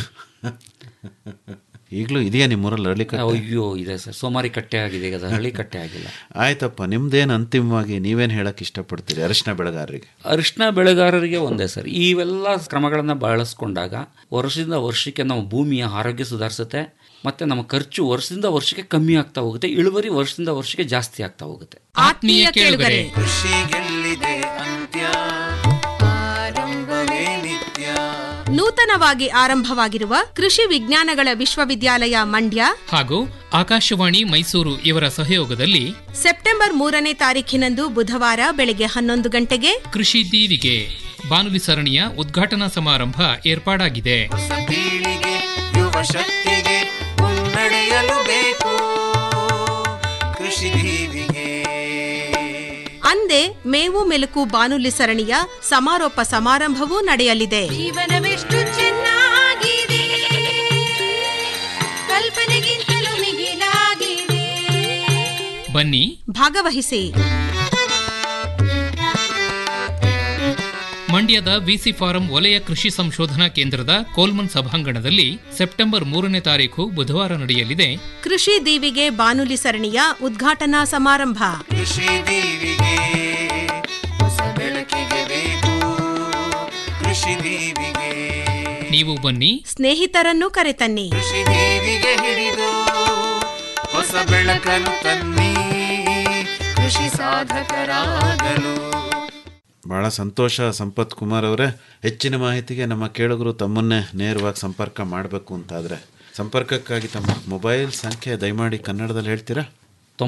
ಈಗಲೂ ಇದೆಯಾ ನಿಮ್ಮೂರಲ್ಲಿ ಅರಳಿ ಕಟ್ಟೆ ಅಯ್ಯೋ ಇದೆ ಸರ್ ಸೋಮಾರಿ ಕಟ್ಟೆ ಆಗಿದೆ ಈಗ ಅದು ಅರಳಿ ಕಟ್ಟೆ ಆಗಿಲ್ಲ ಆಯ್ತಪ್ಪ ನಿಮ್ದೇನು ಅಂತಿಮವಾಗಿ ನೀವೇನು ಹೇಳಕ್ ಇಷ್ಟಪಡ್ತೀರಿ ಅರಿಶಿನ ಬೆಳೆಗಾರರಿಗೆ ಅರಿಶಿನ ಬೆಳೆಗಾರರಿಗೆ ಒಂದೇ ಸರ್ ಇವೆಲ್ಲ ಕ್ರಮಗಳನ್ನು ಬಳಸ್ಕೊಂಡಾಗ ವರ್ಷದಿಂದ ವರ್ಷಕ್ಕೆ ನಮ್ಮ ಭೂಮಿಯ ಆರೋಗ್ಯ ಸುಧಾರಿಸುತ್ತೆ ಮತ್ತೆ ನಮ್ಮ ಖರ್ಚು ವರ್ಷದಿಂದ ವರ್ಷಕ್ಕೆ ಕಮ್ಮಿ ಆಗ್ತಾ ಹೋಗುತ್ತೆ ಇಳುವರಿ ವರ್ಷದಿಂದ ವರ್ಷಕ್ಕೆ ಜಾಸ್ತಿ ಆಗ್ತಾ ಹೋಗುತ್ತೆ ಆತ್ಮೀಯ ಕೇಳುಗರೆ ಕೃಷಿಗೆಲ್ಲಿದೆ ಅಂತ್ಯ ಆರಂಭವೇ ನಿತ್ಯ ನೂತನವಾಗಿ ಆರಂಭವಾಗಿರುವ ಕೃಷಿ ವಿಜ್ಞಾನಗಳ ವಿಶ್ವವಿದ್ಯಾಲಯ ಮಂಡ್ಯ ಹಾಗೂ ಆಕಾಶವಾಣಿ ಮೈಸೂರು ಇವರ ಸಹಯೋಗದಲ್ಲಿ ಸೆಪ್ಟೆಂಬರ್ ಮೂರನೇ ತಾರೀಖಿನಂದು ಬುಧವಾರ ಬೆಳಗ್ಗೆ ಹನ್ನೊಂದು ಗಂಟೆಗೆ ಕೃಷಿ ದೀವಿಗೆ ಬಾನುಲಿ ಸರಣಿಯ ಉದ್ಘಾಟನಾ ಸಮಾರಂಭ ಏರ್ಪಾಡಾಗಿದೆ ಹೊಸ ಪೀಳಿಗೆ ಯುವ ಶಕ್ತಿಗೆ ಮುನ್ನಡೆಯಲು ಬೇಕು ಕೃಷಿ ದೀವಿಗೆ ಅಂದೇ ಮೇವು ಮೆಲುಕು ಬಾನುಲಿ ಸರಣಿಯ ಸಮಾರೋಪ ಸಮಾರಂಭವೂ ನಡೆಯಲಿದೆ ಜೀವನವೆಷ್ಟು ಚೆನ್ನಾಗಿದೆ ಕಲ್ಪನೆಗಿಂತಲೂ ಮಿಗಿಲಾಗಿದೆ ಬನ್ನಿ ಭಾಗವಹಿಸಿ ಮಂಡ್ಯದ ವಿಸಿ ಫಾರಂ ವಲಯ ಕೃಷಿ ಸಂಶೋಧನಾ ಕೇಂದ್ರದ ಕೋಲ್ಮನ್ ಸಭಾಂಗಣದಲ್ಲಿ ಸೆಪ್ಟೆಂಬರ್ ಮೂರನೇ ತಾರೀಕು ಬುಧವಾರ ನಡೆಯಲಿದೆ ಕೃಷಿ ದೀವಿಗೆ ಬಾನುಲಿ ಸರಣಿಯ ಉದ್ಘಾಟನಾ ಸಮಾರಂಭ ಕೃಷಿ ದೀವಿಗೆ ಹೊಸ ಬೆಳಕಿಗೆ ಬೇಕು ಕೃಷಿ ದೀವಿಗೆ ನೀವು ಬನ್ನಿ ಸ್ನೇಹಿತರನ್ನು ಕರೆತನ್ನಿ ಕೃಷಿ ದೀವಿಗೆ ಹಿಡಿದು ಹೊಸ ಬೆಳಕನ್ನು ತನ್ನಿ ಕೃಷಿ ಸಾಧಕರಾಗಲು ಬಹಳ ಸಂತೋಷ ಸಂಪತ್ ಕುಮಾರ್ ಅವರೇ ಹೆಚ್ಚಿನ ಮಾಹಿತಿಗೆ ನಮ್ಮ ಕೇಳುಗರು ತಮ್ಮನ್ನೇ ನೇರವಾಗಿ ಸಂಪರ್ಕ ಮಾಡಬೇಕು ಅಂತಾದರೆ ಸಂಪರ್ಕಕ್ಕಾಗಿ ತಮ್ಮ ಮೊಬೈಲ್ ಸಂಖ್ಯೆ ದಯಮಾಡಿ ಕನ್ನಡದಲ್ಲಿ ಹೇಳ್ತೀರಾ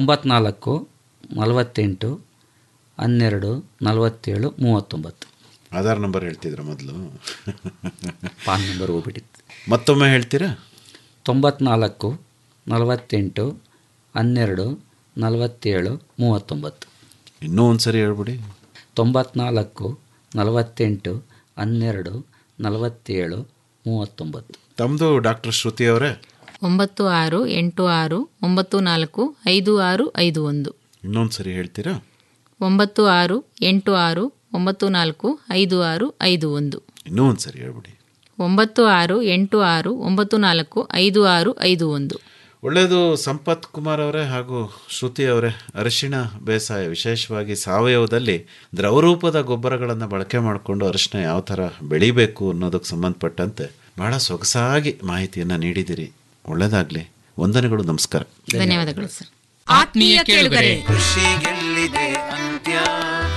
ತೊಂಬತ್ನಾಲ್ಕು ನಲವತ್ತೆಂಟು ಹನ್ನೆರಡು ನಲವತ್ತೇಳು ಮೂವತ್ತೊಂಬತ್ತು ಆಧಾರ್ ನಂಬರ್ ಹೇಳ್ತಿದ್ರ ಮೊದಲು ಪಾನ್ ನಂಬರ್ ಹೋಗ್ಬಿಟ್ಟಿತ್ತು ಮತ್ತೊಮ್ಮೆ ಹೇಳ್ತೀರಾ ತೊಂಬತ್ನಾಲ್ಕು ನಲವತ್ತೆಂಟು ಹನ್ನೆರಡು ನಲವತ್ತೇಳು ಮೂವತ್ತೊಂಬತ್ತು ಇನ್ನೂ ಒಂದ್ಸರಿ ಹೇಳ್ಬಿಡಿ ತೊಂಬತ್ನಾಲ್ಕು ನಲವತ್ತೆಂಟು ಹನ್ನೆರಡು ನಲವತ್ತೇಳು ಮೂವತ್ತೊಂಬತ್ತು ತಮ್ಮದು ಡಾಕ್ಟರ್ ಶ್ರುತಿ ಅವರೇ ಒಂಬತ್ತು ಆರು ಎಂಟು ಆರು ಒಂಬತ್ತು ನಾಲ್ಕು ಐದು ಆರು ಐದು ಒಂದು ಇನ್ನೊಂದು ಸರಿ ಹೇಳ್ತೀರಾ ಒಂಬತ್ತು ಆರು ಎಂಟು ಆರು ಒಂಬತ್ತು ನಾಲ್ಕು ಐದು ಆರು ಐದು ಒಂದು ಇನ್ನೂ ಒಂದು ಸರಿ ಹೇಳ್ಬಿಡಿ ಒಂಬತ್ತು ಆರು ಎಂಟು ಆರು ಒಂಬತ್ತು ನಾಲ್ಕು ಐದು ಆರು ಐದು ಒಂದು ಒಳ್ಳೆಯದು ಸಂಪತ್ ಕುಮಾರ್ ಅವರೇ ಹಾಗೂ ಶ್ರುತಿ ಅವರೇ ಅರಿಶಿಣ ಬೇಸಾಯ ವಿಶೇಷವಾಗಿ ಸಾವಯವದಲ್ಲಿ ದ್ರವರೂಪದ ಗೊಬ್ಬರಗಳನ್ನು ಬಳಕೆ ಮಾಡಿಕೊಂಡು ಅರಿಶಿಣ ಯಾವ ಥರ ಬೆಳಿಬೇಕು ಅನ್ನೋದಕ್ಕೆ ಸಂಬಂಧಪಟ್ಟಂತೆ ಬಹಳ ಸೊಗಸಾಗಿ ಮಾಹಿತಿಯನ್ನು ನೀಡಿದಿರಿ ಒಳ್ಳೆಯದಾಗಲಿ ವಂದನೆಗಳು ನಮಸ್ಕಾರ ಧನ್ಯವಾದಗಳು ಸರ್ ಆತ್ಮೀಯ ಕೇಳುಗರೆ ಕೃಷಿಗೆಲ್ಲಿದೆ ಅಂತ್ಯ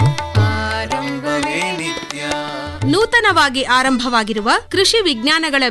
ಆರಂಭವೇ ನಿತ್ಯ ನೂತನವಾಗಿ ಆರಂಭವಾಗಿರುವ ಕೃಷಿ ವಿಜ್ಞಾನಗಳ